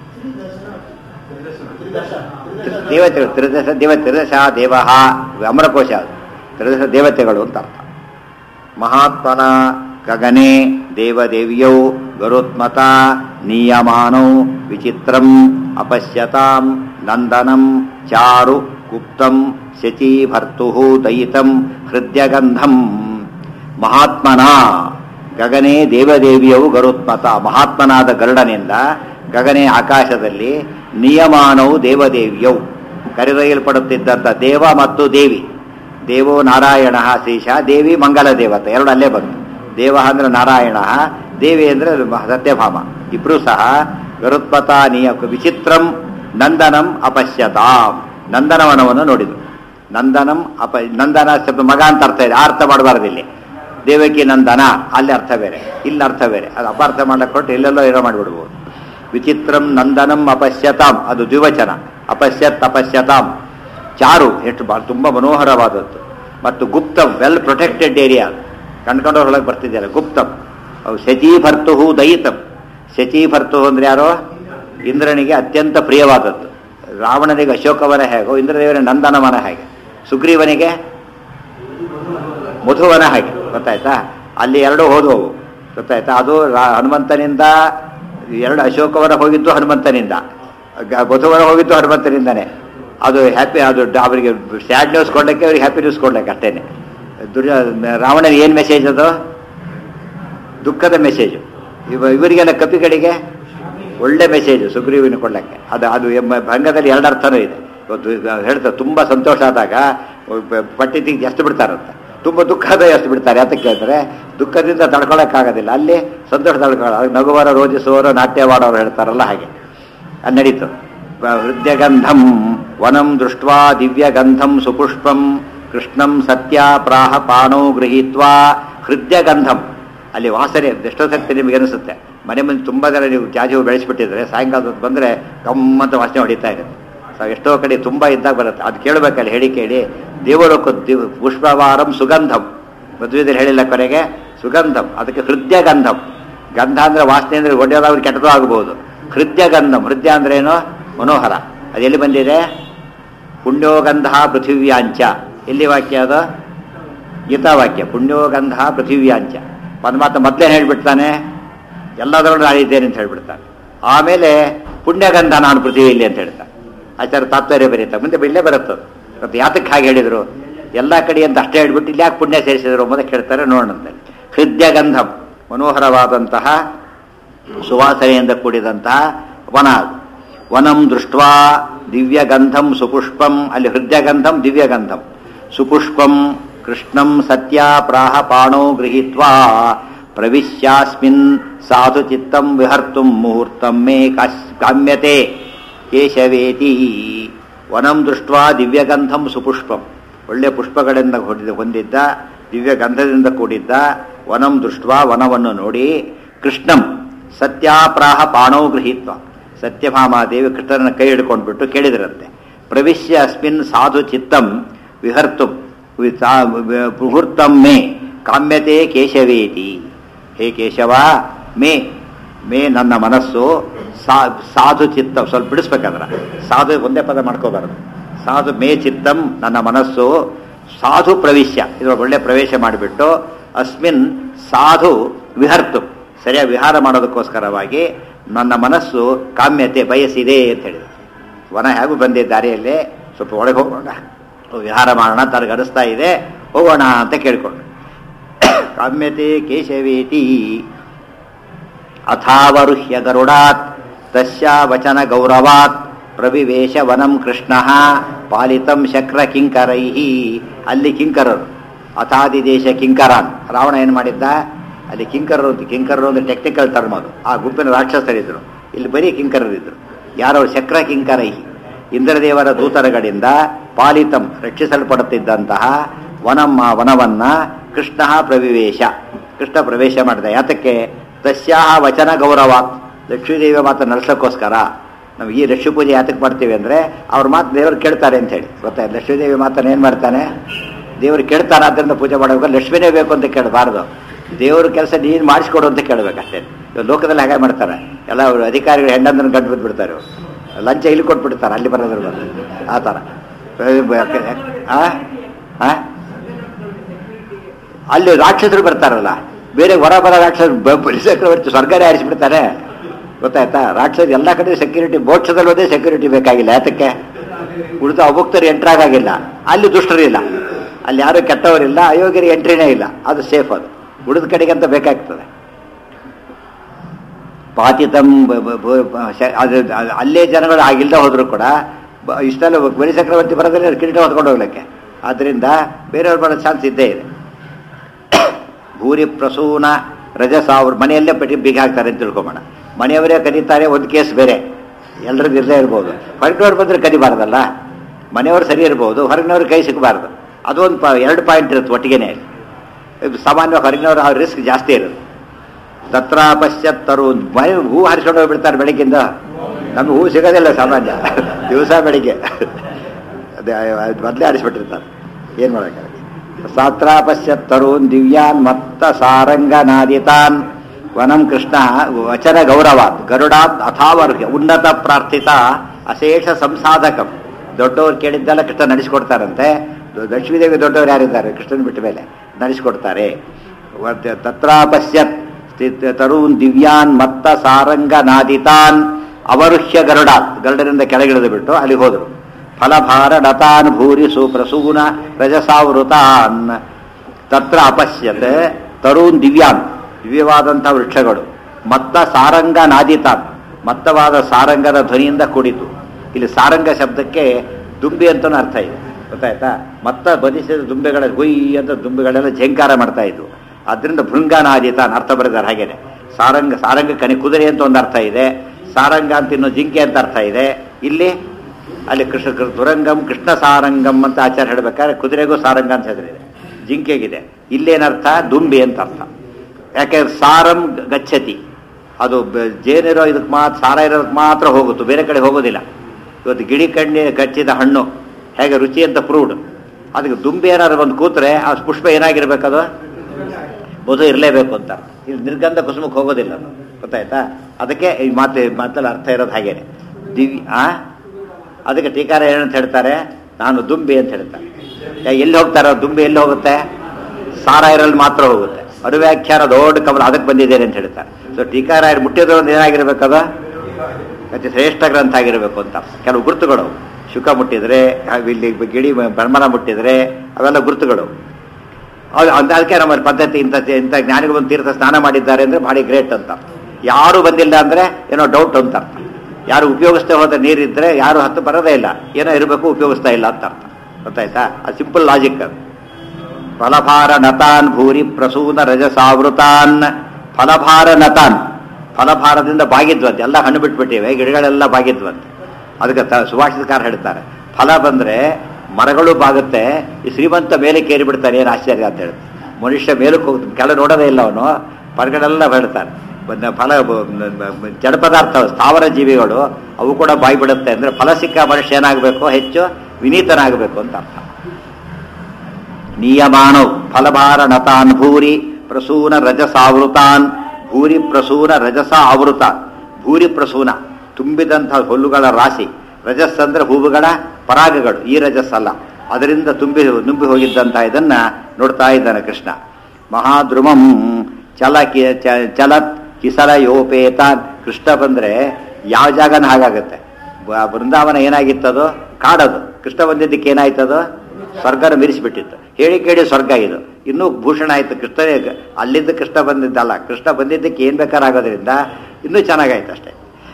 ದೇವತೆಗಳು ತ್ರಿದಶ ದೇವ ತ್ರಿದಶ ದೇವ ಅಮರಕೋಶ ಅದು. ತ್ರಿದಶ ದೇವತೆಗಳು ಅಂತ ಅರ್ಥ ಮಹಾತ್ಮನ ಗಗನೆ ದೇವದೇವ್ಯೌ ಗರುತ್ಮತ ನೀಯಮಾನೌ ವಿಚಿತ್ರಂ ಅಪಶ್ಯತಾಂ ನಂದನಂ ಚಾರು ಗುಪ್ತಂ ಶಚೀಭರ್ತು ದಯಿತಂ ಹೃದಯಗಂಧಂ ಮಹಾತ್ಮನ ಗಗನೆ ದೇವದೇವಿಯವು ಗರುತ್ಮತ ಮಹಾತ್ಮನಾದ ಗರುಡನಿಂದ ಗಗನೆ ಆಕಾಶದಲ್ಲಿ ನಿಯಮಾನವು ದೇವದೇವಿಯವು ಕರೆದೊಯ್ಯಲ್ಪಡುತ್ತಿದ್ದಂಥ ದೇವ ಮತ್ತು ದೇವಿ ದೇವೋ ನಾರಾಯಣ ಶ್ರೀಶ ದೇವಿ ಮಂಗಲ ದೇವತೆ ಎರಡು ಅಲ್ಲೇ ಬಂತು ದೇವ ಅಂದ್ರೆ ನಾರಾಯಣ ದೇವಿ ಅಂದ್ರೆ ಸತ್ಯಭಾಮ ಇಬ್ರು ಸಹ ಗರುತ್ಪತ ನಿಯ ವಿಚಿತ್ರಂ ನಂದನಂ ಅಪಶ್ಯತಾಂ ನಂದನವನವನ್ನು ನೋಡಿದರು ನಂದನಂ ಅಪ ನಂದನ ಶಬ್ದ ಮಗ ಅಂತ ಅರ್ಥ ಇದೆ ಆ ಅರ್ಥ ಮಾಡಬಾರ್ದು ಇಲ್ಲಿ ದೇವಕಿ ನಂದನ ಅಲ್ಲಿ ಅರ್ಥ ಬೇರೆ ಇಲ್ಲಿ ಅರ್ಥ ಬೇರೆ ಅದು ಅಪಾರ್ಥ ಮಾಡಕ್ಕೆ ಕೊಟ್ಟು ಎಲ್ಲೆಲ್ಲೋ ಏನೋ ಮಾಡಿಬಿಡ್ಬೋದು ವಿಚಿತ್ರಂ ನಂದನಂ ಅಪಶ್ಯತಾಂ ಅದು ದ್ವಿವಚನ ಅಪಶ್ಯತ್ ಅಪಶ್ಯತಾಂ ಚಾರು ಎಷ್ಟು ಬಾ ತುಂಬ ಮನೋಹರವಾದದ್ದು ಮತ್ತು ಗುಪ್ತಂ ವೆಲ್ ಪ್ರೊಟೆಕ್ಟೆಡ್ ಏರಿಯಾ ಕಣ್ಕೊಂಡವ್ರೊಳಗೆ ಬರ್ತಿದ್ದಾರೆ ಗುಪ್ತಂ ಅವು ಶಚೀಭರ್ತು ದಯಿತಂ ಶಚೀಭರ್ತು ಅಂದ್ರೆ ಯಾರೋ ಇಂದ್ರನಿಗೆ ಅತ್ಯಂತ ಪ್ರಿಯವಾದದ್ದು ರಾವಣನಿಗೆ ಅಶೋಕವನ ಹೇಗೋ ಇಂದ್ರದೇವರ ನಂದನವನ ಹೇಗೆ ಸುಗ್ರೀವನಿಗೆ ಮಧುವನ ಹಾಗೆ ಗೊತ್ತಾಯ್ತಾ ಅಲ್ಲಿ ಎರಡು ಹೋದವು ಗೊತ್ತಾಯ್ತಾ ಅದು ರಾ- ಹನುಮಂತನಿಂದ ಎರಡು ಅಶೋಕವನ ಹೋಗಿದ್ದು ಹನುಮಂತನಿಂದ ಗ- ಮಧುವನ ಹೋಗಿದ್ದು ಹನುಮಂತನಿಂದನೇ ಅದು ಹ್ಯಾಪಿ ಅದು ಡ- ಅವರಿಗೆ ಸ್ಯಾಡ್ ನ್ಯೂಸ್ ಕೊಡ್ಲಿಕ್ಕೆ ಅವ್ರಿಗೆ ಹ್ಯಾಪಿ ನ್ಯೂಸ್ ಕೊಡ್ಲಿಕ್ಕೆ ಅಷ್ಟೇನೆ ದುರ್ಯ ರಾವಣನ ಏನು ಮೆಸೇಜ್ ಅದು ದುಃಖದ ಮೆಸೇಜು ಇವ ಇವರಿಗೆಲ್ಲ ಕಪಿಗಳಿಗೆ ಒಳ್ಳೆ ಮೆಸೇಜು ಸುಗ್ರೀವಿನ ಕೊಡ್ಲಿಕ್ಕೆ ಅದು ಅದು ಎಂಬ ಭಂಗದಲ್ಲಿ ಎರಡು ಅರ್ಥನೂ ಇದೆ ಇವತ್ತು ಈಗ ಹೇಳ್ತಾರೆ ತುಂಬ ಸಂತೋಷ ಆದಾಗ ಬ- ಬಟ್ಟೆ ತೆಗೆದು ಎಷ್ಟು ಬಿಡ್ತಾರಂತ ತುಂಬ ದುಃಖದ ಎಷ್ಟು ಬಿಡ್ತಾರೆ ಅಂತ ಕೇಳಿದ್ರೆ ದುಃಖದಿಂದ ತಡ್ಕೊಳಕ್ಕಾಗೋದಿಲ್ಲ ಅಲ್ಲಿ ಸಂತೋಷ ತಡ್ಕೊಳ್ಳೋ ಅದಕ್ಕೆ ನಗುವರ ರೋಜಿಸುವವರು ನಾಟ್ಯವಾಡೋರು ಹೇಳ್ತಾರಲ್ಲ ಹಾಗೆ ಅದು ನಡೀತು ವ- ಹೃದಯಗಂಧಂ ವನಂ ದೃಷ್ಟ್ವಾ ದಿವ್ಯಗಂಧಂ ಸುಪುಷ್ಪಂ ಕೃಷ್ಣಂ ಸತ್ಯ ಪ್ರಾಹ ಪಾಣೋ ಗೃಹೀತ್ವಾ ಹೃದಯಗಂಧಂ ಅಲ್ಲಿ ವಾಸನೆ ಎಷ್ಟೋ ಸರ್ತಿ ನಿಮಗೆ ಅನಿಸುತ್ತೆ ಮನೆ ಮುಂದೆ ತುಂಬ ಜನ ನೀವು ಜಾಜಿ ಹೂ ಬೆಳೆಸ್ಬಿಟ್ಟಿದ್ರೆ ಸಾಯಂಕಾಲದ ಬಂದರೆ ಗಮ್ಮಂತ ವಾಸನೆ ಹೊಡಿತಾ ಇರುತ್ತೆ ಸೊ ಎಷ್ಟೋ ಕಡೆ ತುಂಬ ಇದ್ದಾಗ ಬರುತ್ತೆ ಅದು ಕೇಳಬೇಕಲ್ಲಿ ಹೇಳಿ ಕೇಳಿ ದೇವಲೋಕ ದಿವ್ ಪುಷ್ಪವಾರಂ ಸುಗಂಧಂ ಮದುವೆದಲ್ಲಿ ಹೇಳಿಲ್ಲ ಕೊನೆಗೆ ಸುಗಂಧಂ ಅದಕ್ಕೆ ಹೃದಯ ಗಂಧಂ ಗಂಧ ಅಂದ್ರೆ ವಾಸನೆ ಅಂದ್ರೆ ಒಳ್ಳೆಯದಾಗಿ ಕೆಟ್ಟದೂ ಆಗಬಹುದು ಹೃದಯ ಗಂಧಂ ಹೃದಯ ಅಂದ್ರೆ ಏನು ಮನೋಹರ ಅದು ಎಲ್ಲಿ ಬಂದಿದೆ ಪುಣ್ಯೋಗಂಧ ಪೃಥಿವ್ಯಾಂಚ ಎಲ್ಲಿ ವಾಕ್ಯ ಅದು ಗೀತಾವಾಕ್ಯ ಪುಣ್ಯೋಗಂಧ ಪೃಥಿವ್ಯಾಂಚ ಒಂದು ಮಾತು ಮೊದಲೇ ಹೇಳ್ಬಿಡ್ತಾನೆ ಎಲ್ಲದರಲ್ಲೂ ನಾಳಿದ್ದೇನೆ ಅಂತ ಹೇಳ್ಬಿಡ್ತಾನೆ ಆಮೇಲೆ ಪುಣ್ಯಗಂಧ ನಾನು ಪೃಥ್ವಿಯಲ್ಲಿ ಅಂತ ಹೇಳ್ತಾನೆ ಆಚಾರ್ಯ ತಾತ್ಪರ್ಯ ಬರೀತಾ ಮುಂದೆ ಇಲ್ಲೇ ಬರುತ್ತೆ ಅದು. ಮತ್ತೆ ಯಾತಕ್ಕೆ ಹಾಗೆ ಹೇಳಿದ್ರು ಎಲ್ಲ ಕಡೆ ಅಂತ ಅಷ್ಟೇ ಹೇಳ್ಬಿಟ್ಟು ಇಲ್ಲಿ ಯಾಕೆ ಪುಣ್ಯ ಸೇರಿಸಿದ್ರು ಎಂಬುದಕ್ಕೆ ಹೇಳ್ತಾರೆ ನೋಡೋಣಂತೆ ಹೃದಯಗಂಧಂ ಮನೋಹರವಾದಂತಹ ಸುವಾಸನೆಯಿಂದ ಕೂಡಿದಂತಹ ವನ ಅದು ವನಂ ದೃಷ್ಟ್ವಾ ದಿವ್ಯಗಂಧಂ ಸುಪುಷ್ಪಂ ಅಲ್ಲಿ ಹೃದಯಗಂಧಂ ದಿವ್ಯಗಂಧಂ ಸುಪುಷ್ಪಂ ಕೃಷ್ಣಂ ಸತ್ಯ ಪ್ರಾಹ ಪಾಣೋ ಗೃಹೀತ್ವಾ ಪ್ರವಿಶ್ಯಾಸ್ಮಿನ್ ಸಾಧು ಚಿತ್ತಂ ವಿಹರ್ತುಂ ಮುಹೂರ್ತಂ ಮೇ ಕಾಶ್- ಕಾಮ್ಯತೆ ಕೇಶವೇತಿ ವನಂ ದೃಷ್ಟ್ವಾ ದಿವ್ಯಗಂಧಂ ಸುಪುಷ್ಪಂ ಒಳ್ಳೆ ಪುಷ್ಪಗಳಿಂದ ಹೊಂದಿದ ಹೊಂದಿದ್ದ ದಿವ್ಯಗಂಧದಿಂದ ಕೂಡಿದ್ದ ವನಂ ದೃಷ್ಟ್ವಾ ವನವನ್ನು ನೋಡಿ ಕೃಷ್ಣಂ ಸತ್ಯಾಪ್ರಾಹ ಪಾಣೋ ಗೃಹೀತ್ವ ಸತ್ಯಭಾಮಾದೇವಿ ಕೃಷ್ಣನ ಕೈ ಹಿಡ್ಕೊಂಡ್ಬಿಟ್ಟು ಕೇಳಿದ್ರಂತೆ ಪ್ರವಿಶ್ಯ ಅಸ್ಮಿನ್ ಸಾಧು ಚಿತ್ತಂ ವಿಹರ್ತು ವಿ- ಸಾ- ವಿ- ಮುಹೂರ್ತಂ ಮೇ ಕಾಮ್ಯತೆ ಕೇಶವೇತಿ ಹೇ ಕೇಶವ ಮೇ ಮೇ ನನ್ನ ಮನಸ್ಸು ಸಾ- ಸಾಧು ಚಿತ್ತ ಸ್ವಲ್ಪ ಬಿಡಿಸ್ಬೇಕಂದ್ರ ಸಾಧು ಒಂದೇ ಪದ ಮಾಡ್ಕೋಬಾರದು ಸಾಧು ಮೇ ಚಿತ್ತಂ ನನ್ನ ಮನಸ್ಸು ಸಾಧು ಪ್ರವೇಶ ಇದರ ಒಳ್ಳೆ ಪ್ರವೇಶ ಮಾಡಿಬಿಟ್ಟು ಅಸ್ಮಿನ್ ಸಾಧು ವಿಹರ್ತು ಸರಿಯಾಗಿ ವಿಹಾರ ಮಾಡೋದಕ್ಕೋಸ್ಕರವಾಗಿ ನನ್ನ ಮನಸ್ಸು ಕಾಮ್ಯತೆ ಬಯಸಿದೆ ಅಂತ ಹೇಳಿದೆ ವನ ಹೇಗೂ ಬಂದೆ ದಾರಿಯಲ್ಲಿ ಸ್ವಲ್ಪ ಒಳಗೆ ಹೋಗೋಣ ವಿಹಾರ ಮಾಡೋಣ ತನಗೆ ಅನಿಸ್ತಾ ಇದೆ ಹೋಗೋಣ ಅಂತ ಕೇಳಿಕೊಂಡು ಕಾಮ್ಯತೆ ಕೇಶವೇತಿ ಅಥಾವರುಹ್ಯ ಗರುಡಾತ್ ತಸ್ಯ ವಚನ ಗೌರವಾತ್ ಪ್ರವಿವೇಶ ವನಂ ಕೃಷ್ಣ ಪಾಲಿತಂ ಶಕ್ರ ಕಿಂಕರೈ ಅಲ್ಲಿ ಕಿಂಕರರು ಅಥಾದಿ ದೇಶ ಕಿಂಕರಾನ್ ರಾವಣ ಏನು ಮಾಡಿದ್ದ ಅಲ್ಲಿ ಕಿಂಕರರು ಅಂತ ಕಿಂಕರರು ಅಂದ್ರೆ ಟೆಕ್ನಿಕಲ್ ಟರ್ಮ್ ಅದು ಆ ಗುಂಪಿನ ರಾಕ್ಷಸರಿದ್ರು ಇಲ್ಲಿ ಬರೀ ಕಿಂಕರರಿದ್ರು ಯಾರೋ ಶಕ್ರ ಕಿಂಕರೈ ಇಂದ್ರದೇವರ ದೂತರಗಳಿಂದ ಪಾಲಿತಂ ರಕ್ಷಿಸಲ್ಪಡುತ್ತಿದ್ದಂತಹ ವನಮ್ಮ ವನವನ್ನ ಕೃಷ್ಣ ಪ್ರವಿವೇಶ ಕೃಷ್ಣ ಪ್ರವೇಶ ಮಾಡಿದ ಯಾತಕ್ಕೆ ತಸ್ಯಾಹ ವಚನ ಗೌರವ ಲಕ್ಷ್ಮೀದೇವಿಯ ಮಾತು ನಡೆಸೋಕ್ಕೋಸ್ಕರ ನಾವು ಈ ಲಕ್ಷ್ಮೀ ಪೂಜೆ ಯಾತಕ್ಕೆ ಮಾಡ್ತೀವಿ ಅಂದರೆ ಅವ್ರ ಮಾತು ದೇವರು ಕೇಳ್ತಾರೆ ಅಂತ ಹೇಳಿ ಗೊತ್ತಾಯ್ತು ಲಕ್ಷ್ಮೀದೇವಿ ಮಾತನ್ನು ಏನು ಮಾಡ್ತಾನೆ ದೇವರು ಕೇಳ್ತಾರೆ ಆದ್ದರಿಂದ ಪೂಜೆ ಮಾಡಬೇಕು ಲಕ್ಷ್ಮೀನೇ ಬೇಕು ಅಂತ ಕೇಳಬಾರ್ದು ದೇವ್ರ ಕೆಲಸ ನೀನು ಮಾಡಿಸ್ಕೊಡು ಅಂತ ಕೇಳಬೇಕಷ್ಟೇ ಇವಾಗ ಲೋಕದಲ್ಲಿ ಹಾಗೆ ಮಾಡ್ತಾರೆ ಎಲ್ಲ ಅವ್ರು ಅಧಿಕಾರಿಗಳು ಹೆಣ್ಣಂದ್ರೆ ಗಂಟು ಬಿದ್ದುಬಿಡ್ತಾರೆ ಇವ್ರು. ಲಂಚ ಇಲ್ಲಿ ಕೊಟ್ಬಿಡ್ತಾರೆ ಅಲ್ಲಿ ಬರೋದ್ರ ಬಂದು ಆ ಥರ ಆ? ಆ? ಅಲ್ಲಿ ರಾಕ್ಷಸರು ಬರ್ತಾರಲ್ಲ ಬೇರೆ ಹೊರ ಬರ ರಾಕ್ಷಸರು ಬ- ಬಲಿ ಚಕ್ರವರ್ತಿ ಸ್ವರ್ಗನೇ ಆರಿಸ್ಬಿಡ್ತಾರೆ ಗೊತ್ತಾಯ್ತಾ ರಾಕ್ಷಸ ಎಲ್ಲ ಕಡೆ ಸೆಕ್ಯೂರಿಟಿ ಮೋಕ್ಷದಲ್ಲಿ ಹೋದೇ ಸೆಕ್ಯೂರಿಟಿ ಬೇಕಾಗಿಲ್ಲ ಯಾತಕ್ಕೆ ಉಳಿದ ಅಭುಕ್ತರು ಎಂಟ್ರ್ ಆಗಾಗಿಲ್ಲ ಅಲ್ಲಿ ದುಷ್ಟರಿಲ್ಲ ಅಲ್ಲಿ ಯಾರು ಕೆಟ್ಟವರಿಲ್ಲ ಅಯೋಗ್ಯರಿಗೆ ಎಂಟ್ರಿನೇ ಇಲ್ಲ ಅದು ಸೇಫ್ ಅದು ಉಳಿದ ಕಡೆಗೆ ಅಂತ ಬೇಕಾಗ್ತದೆ ಪಾತಿತಂ ಬ- ಬ- ಬ- ಬ- ಶ- ಅದು ಅದು ಅಲ್ಲೇ ಜನಗಳು ಆಗಿಲ್ದ ಹೋದ್ರು ಕೂಡ ಬ- ಇಷ್ಟೆಲ್ಲ ಬಲಿ ಚಕ್ರವರ್ತಿ ಬರೋದ್ರೆ ಕಿರೀಟ ಹೊತ್ಕೊಂಡು ಹೋಗ್ಲಿಕ್ಕೆ ಆದ್ರಿಂದ ಬೇರೆಯವ್ರು ಬರೋ ಚಾನ್ಸ್ ಇದ್ದೇ ಇದೆ ಭೂರಿ ಪ್ರಸೂನ ರಜಸ ಅವ್ರ ಮನೆಯಲ್ಲೇ ಪಟ್ಟಿ ಬೀಗ ಹಾಕ್ತಾರೆ ಅಂತ ತಿಳ್ಕೊಂಬೋಣ ಮನೆಯವರೇ ಕರೀತಾರೆ ಒಂದು ಕೇಸ್ ಬೇರೆ ಎಲ್ಲರದ್ದು ಇರದೇ ಇರ್ಬೋದು ಹೊರಟವ್ರು ಬಂದ್ರೆ ಕರಿಬಾರ್ದಲ್ಲ ಮನೆಯವರು ಸರಿ ಇರ್ಬೋದು ಹೊರಗಿನವ್ರಿಗೆ ಕೈ ಸಿಗಬಾರ್ದು ಅದೊಂದು ಪ ಎರಡು ಪಾಯಿಂಟ್ ಇರುತ್ತೆ ಒಟ್ಟಿಗೆನೇ ಇದು ಸಾಮಾನ್ಯವಾಗಿ ಹೊರಗಿನವ್ರು ಆ ರಿಸ್ಕ್ ಜಾಸ್ತಿ ಇರುತ್ತೆ ತತ್ರ ಪಶ್ಚಾತ್ತರು ಮನೆ ಹೂ ಹರಿಸ್ಕೊಂಡು ಹೋಗ್ಬಿಡ್ತಾರೆ ಬೆಳಗ್ಗಿಂದ ನಮ್ಗೆ ಹೂ ಸಿಗೋದಿಲ್ಲ ಸಾಮಾನ್ಯ ದಿವಸ ಬೆಳಿಗ್ಗೆ ಅದೇ ಅದು ಮೊದಲೇ ಹರಿಸ್ಬಿಟ್ಟಿರ್ತಾರೆ ಏನು ಮಾಡೋಕ್ಕಾಗಲ್ಲ ಸಾತ್ರ ಪಶ್ಯತ್ತರೂನ್ ದಿವ್ಯಾನ್ ಮತ್ತ ಸಾರಂಗನಾದಿತಾನ್ ವನಂ ಕೃಷ್ಣ ವಚನ ಗೌರವಾತ್ ಗರುಡಾತ್ ಅಥಾವರ್ಗ ಉನ್ನತ ಪ್ರಾರ್ಥಿತ ಅಶೇಷ ಸಂಸಾಧಕಂ ದೊಡ್ಡವ್ರು ಕೇಳಿದ್ದೆಲ್ಲ ಕೃಷ್ಣ ನಡೆಸಿಕೊಡ್ತಾರಂತೆ ಲಕ್ಷ್ಮೀದೇವಿ ದೊಡ್ಡವರು ಯಾರಿದ್ದಾರೆ ಕೃಷ್ಣನ್ ಬಿಟ್ಟ ಮೇಲೆ ನಡೆಸಿಕೊಡ್ತಾರೆ ವರ್ತ- ತತ್ರ ಪಶ್ಯತ್ ಸ್ಥಿತ್ ತರೂನ್ ದಿವ್ಯಾನ್ ಮತ್ತ ಸಾರಂಗ ನಾದಿತಾನ್ ಅವರುಹ್ಯ ಗರುಡಾತ್ ಗರುಡನಿಂದ ಕೆಳಗಿಳಿದು ಬಿಟ್ಟು ಅಲ್ಲಿ ಹೋದರು ಫಲಭಾರ ಡತಾನ್ ಭೂರಿ ಸುಪ್ರಸೂನ ರಜಸಾವೃತಾನ್ ತತ್ರ ಅಪಶ್ಯತ್ ತರೂನ್ ದಿವ್ಯಾನ್ ದಿವ್ಯವಾದಂತಹ ವೃಕ್ಷಗಳು ಮತ್ತ ಸಾರಂಗ ನಾದಿತಾನ್ ಮತ್ತವಾದ ಸಾರಂಗದ ಧ್ವನಿಯಿಂದ ಕೂಡಿತು ಇಲ್ಲಿ ಸಾರಂಗ ಶಬ್ದಕ್ಕೆ ದುಂಬಿ ಅಂತಲೂ ಅರ್ಥ ಇದೆ ಗೊತ್ತಾಯ್ತಾ ಮತ್ತ ಬದಿಸಿದ ದುಂಬೆಗಳ ಗುಯ್ ಅಂತ ದುಂಬೆಗಳೆಲ್ಲ ಝಂಕಾರ ಮಾಡ್ತಾ ಇದ್ವು ಅದರಿಂದ ಭೃಂಗನಾದಿತಾನ್ ಅರ್ಥ ಬರೆದಾರೆ ಹಾಗೇನೆ ಸಾರಂಗ ಸಾರಂಗ ಕನಿ ಕುದುರೆ ಅಂತ ಒಂದು ಅರ್ಥ ಇದೆ ಸಾರಂಗ ಅಂತ ಇನ್ನೂ ಜಿಂಕೆ ಅಂತ ಅರ್ಥ ಇದೆ ಇಲ್ಲಿ ಅಲ್ಲಿ ಕೃಷ್ಣ ಕೃ- ದುರಂಗಂ ಕೃಷ್ಣ ಸಾರಂಗಂ ಅಂತ ಆಚಾರ ಹೇಳ್ಬೇಕಾದ್ರೆ ಕುದುರೆಗೂ ಸಾರಂಗ ಅಂತ ಹೆಸರಿದೆ ಜಿಂಕೆಗಿದೆ ಇಲ್ಲೇನರ್ಥ ದುಂಬಿ ಅಂತ ಅರ್ಥ ಯಾಕೆ ಸಾರಂ ಗಚ್ಚತಿ ಅದು ಬ- ಜೇನಿರೋ ಇದಕ್ಕೆ ಮಾತ್ರ ಸಾರ ಇರೋದಕ್ಕೆ ಮಾತ್ರ ಹೋಗುತ್ತು ಬೇರೆ ಕಡೆ ಹೋಗೋದಿಲ್ಲ ಇವತ್ತು ಗಿಡಿ ಕಣ್ಣಿ ಕಚ್ಚಿದ ಹಣ್ಣು ಹೇಗೆ ರುಚಿ ಅಂತ ಪ್ರೂವ್ಡ್ ಅದಕ್ಕೆ ದುಂಬಿ ಏನಾದ್ರು ಒಂದು ಕೂತ್ರೆ ಆ ಪುಷ್ಪ ಏನಾಗಿರ್ಬೇಕದು ಮಧು ಇರಲೇಬೇಕು ಅಂತ ಇಲ್ಲಿ ನಿರ್ಗಂಧ ಕುಸುಮಕ್ಕೆ ಹೋಗೋದಿಲ್ಲ ಅದು ಗೊತ್ತಾಯ್ತಾ ಅದಕ್ಕೆ ಈ ಮಾತು ಮಾತಲ್ಲಿ ಅರ್ಥ ಇರೋದು ಹಾಗೇನೆ ದಿವ್ಯ ಆ ಅದಕ್ಕೆ ಟೀಕಾರ ಏನಂತ ಹೇಳ್ತಾರೆ ನಾನು ದುಂಬಿ ಅಂತ ಹೇಳ್ತಾರೆ ಯಾ- ಎಲ್ಲಿ ಹೋಗ್ತಾರೋ ದುಂಬಿ ಎಲ್ಲಿ ಹೋಗುತ್ತೆ ಸಾರ ಇರಲ್ಲಿ ಮಾತ್ರ ಹೋಗುತ್ತೆ ಅನುವ್ಯಾಖ್ಯಾನ ದೊಡ್ಡ ಕಮಲ ಅದಕ್ಕೆ ಬಂದಿದ್ದೇನೆ ಅಂತ ಹೇಳ್ತಾರೆ ಸೊ ಟೀಕಾರಾಯರು ಮುಟ್ಟಿದ್ರು ಒಂದು ಏನಾಗಿರ್ಬೇಕದ ಅತಿ ಶ್ರೇಷ್ಠ ಗ್ರಂಥ ಆಗಿರಬೇಕು ಅಂತ ಕೆಲವು ಗುರುತುಗಳು ಶುಕ ಮುಟ್ಟಿದ್ರೆ ಹಾಗೆ ಇಲ್ಲಿ ಗಿಡಿ ಬ್ರಹ್ಮನ ಮುಟ್ಟಿದ್ರೆ ಅವೆಲ್ಲ ಗುರುತುಗಳು ಅದು ಅಂದ- ಅದಕ್ಕೆ ನಮ್ಮ ಪದ್ಧತಿ ಇಂಥ ಇಂಥ ಜ್ಞಾನಿಗಳು ಒಂದು ತೀರ್ಥ ಸ್ನಾನ ಮಾಡಿದ್ದಾರೆ ಅಂದ್ರೆ ಭಾರಿ ಗ್ರೇಟ್ ಅಂತ ಯಾರು ಬಂದಿಲ್ಲ ಅಂದ್ರೆ ಏನೋ ಡೌಟ್ ಅಂತ ಅರ್ಥ ಯಾರು ಉಪಯೋಗಿಸ್ತಾ ಹೋದ ನೀರಿದ್ರೆ ಯಾರು ಹತ್ತು ಬರೋದೇ ಇಲ್ಲ ಏನೋ ಇರಬೇಕು ಉಪಯೋಗಿಸ್ತಾ ಇಲ್ಲ ಅಂತ ಅರ್ಥ ಗೊತ್ತಾಯ್ತಾ ಅದು ಸಿಂಪಲ್ ಲಾಜಿಕ್ ಅದು ಫಲಭಾರ ನತಾನ್ ಭೂರಿ ಪ್ರಸೂನ ರಜಸಾವೃತಾನ್ ಫಲಭಾರ ನತಾನ್ ಫಲಭಾರದಿಂದ ಬಾಗಿದ್ವಂತೆ ಎಲ್ಲ ಹಣ್ಣು ಬಿಟ್ಬಿಟ್ಟಿವೆ ಗಿಡಗಳೆಲ್ಲ ಬಾಗಿದ್ವಂತೆ ಅದಕ್ಕೆ ತ ಸುಭಾಷಿತಕಾರ ಹೇಳ್ತಾರೆ ಫಲ ಬಂದ್ರೆ ಮರಗಳು ಬಾಗುತ್ತೆ ಈ ಶ್ರೀಮಂತ ಮೇಲೆ ಕೇರಿ ಬಿಡ್ತಾನೆ ಏನು ಆಶ್ಚರ್ಯ ಅಂತ ಹೇಳಿ ಮನುಷ್ಯ ಮೇಲಕ್ಕೆ ಹೋಗ್ತಾನೆ ಕೆಳ ನೋಡೋದೇ ಇಲ್ಲ ಅವನು ಹೊರಗಡೆಲ್ಲ ಹೇಳ್ತಾನೆ ಬಂದ ಫಲ ಬ- ಬ- ಬ- ಜಡ ಪದಾರ್ಥ ಸ್ಥಾವರ ಜೀವಿಗಳು ಅವು ಕೂಡ ಬಾಯಿ ಬಿಡುತ್ತೆ ಅಂದ್ರೆ ಫಲ ಸಿಕ್ಕ ಮನುಷ್ಯ ಏನಾಗಬೇಕು ಹೆಚ್ಚು ವಿನೀತನಾಗಬೇಕು ಅಂತ ಅರ್ಥ ನಿಯಮಾನೋ ಫಲಭಾರ ನತಾನ್ ಭೂರಿ ಪ್ರಸೂನ ರಜಸಾವೃತಾನ್ ಭೂರಿ ಪ್ರಸೂನ ರಜಸ ಆವೃತ ಭೂರಿ ಪ್ರಸೂನ ತುಂಬಿದಂತಹ ಹುಲ್ಲುಗಳ ರಾಶಿ ರಜಸ್ ಅಂದ್ರೆ ಹೂವುಗಳ ಪರಾಗಗಳು ಈ ರಜಸ್ ಅಲ್ಲ ಅದರಿಂದ ತುಂಬಿ ನುಂಬಿ ಹೋಗಿದ್ದಂತಹ ಇದನ್ನ ನೋಡ್ತಾ ಇದ್ದಾನೆ ಕೃಷ್ಣ ಮಹಾದ್ರುಮಂ ಚಲ ಕಿ ಚ- ಚಲತ್ ಕಿಸಲ ಯೋಪೇತಾನ್ ಕೃಷ್ಣ ಬಂದ್ರೆ ಯಾವ ಜಾಗನ ಹಾಗಾಗತ್ತೆ ಬ- ಬೃಂದಾವನ ಏನಾಗಿತ್ತದು ಕಾಡದು ಕೃಷ್ಣ ಬಂದಿದ್ದಕ್ಕೆ ಏನಾಯ್ತದು ಸ್ವರ್ಗನ ಮೀರಿಸಿಬಿಟ್ಟಿತ್ತು ಹೇಳಿ ಕೇಳಿ ಸ್ವರ್ಗ ಇದು ಇನ್ನೂ ಭೂಷಣ ಆಯ್ತು ಕೃಷ್ಣನೇ ಅಲ್ಲಿಂದ ಕೃಷ್ಣ ಬಂದಿದ್ದಲ್ಲ ಕೃಷ್ಣ ಬಂದಿದ್ದಕ್ಕೆ ಏನ್ ಬೇಕಾರಾಗೋದ್ರಿಂದ ಇನ್ನೂ ಚೆನ್ನಾಗಾಯ್ತು ಅಷ್ಟೇ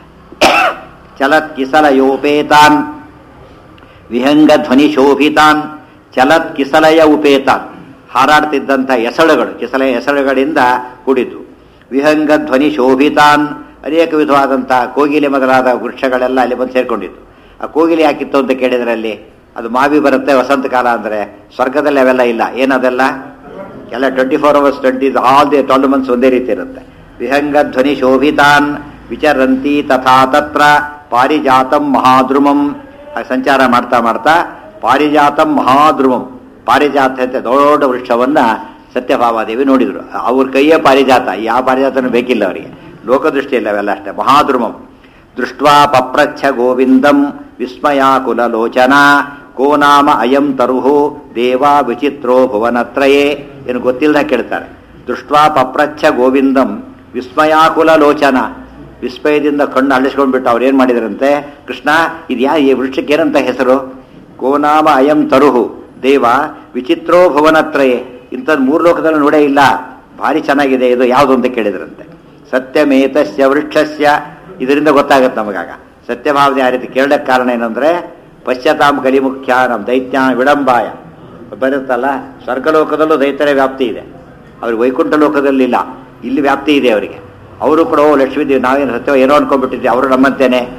ಚಲತ್ ಕಿಸಲ ಯೋಪೇತಾನ್ ವಿಹಂಗ ಧ್ವನಿ ಶೋಭಿತಾನ್ ಚಲತ್ ಕಿಸಲಯ ಉಪೇತಾನ್ ಹಾರಾಡ್ತಿದ್ದಂಥ ಎಸಳುಗಳು ಕಿಸಲ ಎಸಳುಗಳಿಂದ ಕೂಡಿದ್ದು ವಿಹಂಗ ಧ್ವನಿ ಶೋಭಿತಾನ್ ಅನೇಕ ವಿಧವಾದಂಥ ಕೋಗಿಲೆ ಮೊದಲಾದ ವೃಕ್ಷಗಳೆಲ್ಲ ಅಲ್ಲಿ ಬಂದು ಸೇರ್ಕೊಂಡಿತ್ತು ಆ ಕೋಗಿಲೆ ಯಾಕಿತ್ತು ಅಂತ ಕೇಳಿದ್ರೆ ಅಲ್ಲಿ ಅದು ಮಾವಿ ಬರುತ್ತೆ ವಸಂತ ಕಾಲ ಅಂದರೆ ಸ್ವರ್ಗದಲ್ಲಿ ಅವೆಲ್ಲ ಇಲ್ಲ ಏನದೆಲ್ಲ ಎಲ್ಲ twenty four hours twenty all the twelve months ಒಂದೇ ರೀತಿ ಇರುತ್ತೆ ವಿಹಂಗ ಧ್ವನಿ ಶೋಭಿತಾನ್ ವಿಚರಂತಿ ತಥಾ ತತ್ರ ಪಾರಿಜಾತಂ ಮಹಾದ್ರುಮಂ ಹಾಗೆ ಸಂಚಾರ ಮಾಡ್ತಾ ಮಾಡ್ತಾ ಪಾರಿಜಾತಂ ಮಹಾದ್ರುಮಂ ಪಾರಿಜಾತ ಅಂತ ದೊಡ್ಡ ವೃಕ್ಷವನ್ನ ಸತ್ಯಭಾಮಾದೇವಿ ನೋಡಿದ್ರು ಅವ್ರ ಕೈಯೇ ಪಾರಿಜಾತ ಯಾವ ಪಾರಿಜಾತನೂ ಬೇಕಿಲ್ಲ ಅವರಿಗೆ ಲೋಕದೃಷ್ಟಿಯಲ್ಲಿ ಅವೆಲ್ಲ ಅಷ್ಟೇ ಮಹಾದ್ರುಮಂ ದೃಷ್ಟ್ವಾ ಪಪ್ರಚ್ಛ ಗೋವಿಂದಂ ವಿಸ್ಮಯಾಕುಲ ಲೋಚನ ಕೋ ನಾಮ ಅಯಂ ತರುಹು ದೇವಾ ವಿಚಿತ್ರೋ ಭುವನತ್ರಯೇ ಏನು ಗೊತ್ತಿಲ್ಲದ ಕೇಳ್ತಾರೆ ದೃಷ್ಟ್ವಾ ಪಪ್ರಚ್ಛ ಗೋವಿಂದಂ ವಿಸ್ಮಯಾಕುಲ ಲೋಚನ ವಿಸ್ಮಯದಿಂದ ಕಣ್ಣು ಅಳಿಸ್ಕೊಂಡ್ಬಿಟ್ಟು ಅವ್ರು ಏನ್ ಮಾಡಿದ್ರಂತೆ ಕೃಷ್ಣ ಇದ್ಯಾ ಈ ವೃಕ್ಷಕ್ಕೆ ಏನಂತ ಹೆಸರು ಗೋನಾಮ ಅಯಂ ತರುಹು ದೇವ ವಿಚಿತ್ರೋ ಭುವನತ್ರಯೇ ಇಂಥದ್ದು ಮೂರು ಲೋಕದಲ್ಲಿ ನೋಡೇ ಇಲ್ಲ ಭಾರಿ ಚೆನ್ನಾಗಿದೆ ಇದು ಯಾವುದು ಅಂತ ಕೇಳಿದ್ರಂತೆ ಸತ್ಯಮೇತಸ್ಯ ವೃಕ್ಷಸ್ಯ ಇದರಿಂದ ಗೊತ್ತಾಗತ್ತೆ ನಮಗಾಗ ಸತ್ಯಭಾವನೆ ಆ ರೀತಿ ಕೇಳಕ್ಕೆ ಕಾರಣ ಏನಂದ್ರೆ ಪಶ್ಚಾತ್ತಾಮ ಕಲಿಮುಖ್ಯ ನಮ್ಮ ದೈತ್ಯ ವಿಡಂಬಾಯ ಬರುತ್ತಲ್ಲ ಸ್ವರ್ಗಲೋಕದಲ್ಲೂ ದೈತ್ಯರ ವ್ಯಾಪ್ತಿ ಇದೆ ಅವ್ರಿಗೆ ವೈಕುಂಠ ಲೋಕದಲ್ಲಿ ಇಲ್ಲ ಇಲ್ಲಿ ವ್ಯಾಪ್ತಿ ಇದೆ ಅವರಿಗೆ ಅವರು ಕೂಡ ಓ ಲಕ್ಷ್ಮೀದೇವಿ ನಾವೇನು ಸತ್ಯ ಏನೋ ಅನ್ಕೊಂಡ್ಬಿಟ್ಟಿದ್ವಿ ಅವರು ನಮ್ಮಂತೇನೆ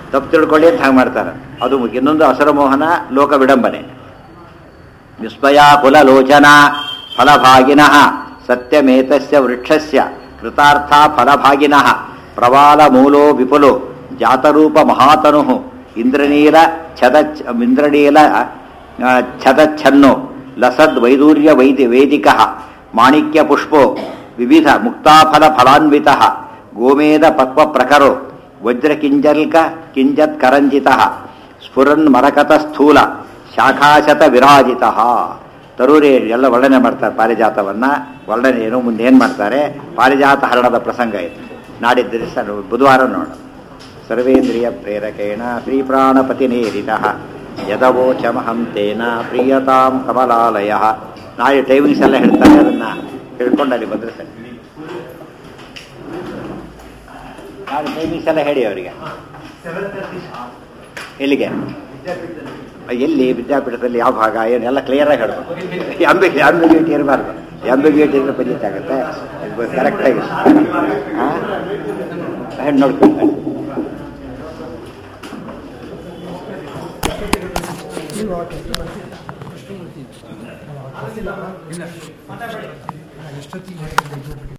ತಪ್ಪು ತಿಳ್ಕೊಳ್ಳಿ ಅಂತ ಹಾಗೆ ಮಾಡ್ತಾರೆ ಅದು ಇನ್ನೊಂದು ಅಸರಮೋಹನ ಲೋಕ ವಿಡಂಬನೆ ವಿಸ್ಮಯಾ ಕುಲಲೋಚನಾ ಫಲಭಾಗಿನಃ ಸತ್ಯಮೇತಸ್ಯ ವೃಕ್ಷಸ್ಯ ಕೃತಾರ್ಥ ಫಲಭಾಗಿನಃ ಪ್ರವಾಲ ಮೂಲೋ ವಿಪುಲೋ ಜಾತರೂಪ ಮಹಾತನು ಇಂದ್ರನೀಲ ಛದ ಇಂದ್ರನೀಲ ಆ, ಛದಚ್ಛನ್ನೋ ಲಸದ್ ವೈದೂರ್ಯ ವೈದಿ ವೇದಿಕ ಮಾಣಿಕ್ಯ ಪುಷ್ಪೋ ವಿವಿಧ ಮುಕ್ತಾಫಲ ಫಲಾನ್ವಿತ ಗೋಮೇದ ಪಕ್ವ ಪ್ರಕರೋ ವಜ್ರಕಿಂಜಲ್ಕ ಕಿಂಜತ್ ಕರಂಜಿತ ಸ್ಫುರನ್ ಮರಕತ ಸ್ಥೂಲ ಶಾಖಾಶತ ವಿರಾಜಿತ ತರೂರಿ ಎಲ್ಲ ವರ್ಣನೆ ಮಾಡ್ತಾರೆ ಪಾರಿಜಾತವನ್ನ ವರ್ಣನೆ ಏನು ಮುಂದೆ ಏನು ಮಾಡ್ತಾರೆ ಪಾರಿಜಾತ ಹರಣದ ಪ್ರಸಂಗ ಇದು ನಾಡಿದ್ದ ದಿವಸ ಬುಧವಾರ ನೋಡ ಸರ್ವೇಂದ್ರಿಯ ಪ್ರೇರಕೇಣ ಶ್ರೀಪ್ರಾಣಪತಿನೇರಿತ ಯದವೋಚಮಹಂ ತೇನ ಪ್ರಿಯತಾಂ ಕಮಲಾಲಯ ನಾಳೆ ಟೈಮಿಂಗ್ಸ್ ಎಲ್ಲ ಹೇಳ್ತಾರೆ ಅದನ್ನ ಹೇಳ್ಕೊಂಡು ಅಲ್ಲಿ ಬಂದ್ರೆ ಸರಿ ನಾಳೆ ಟೈಮಿಂಗ್ಸ್ ಎಲ್ಲ ಹೇಳಿ ಅವರಿಗೆ ಎಲ್ಲಿಗೆ ಎಲ್ಲಿ ವಿದ್ಯಾಪೀಠದಲ್ಲಿ ಯಾವ ಭಾಗ ಏನು ಎಲ್ಲ ಕ್ಲಿಯರಾಗಿ ಹೇಳಬೇಕು ಅಂಬಿಗೆ ಅಂಬಿಗ್ಯೂಟಿ ಇರಬಾರ್ದು ಅಂಬಿಗ್ಯೂಟಿ ಇದ್ರೆ ಪಂಚಾಯತ್ ಆಗುತ್ತೆ ಕರೆಕ್ಟಾಗಿ ಹಾಂ ನೋಡ್ಕೊಂಡು ಎಷ್ಟೊತ್ತಿಗೆ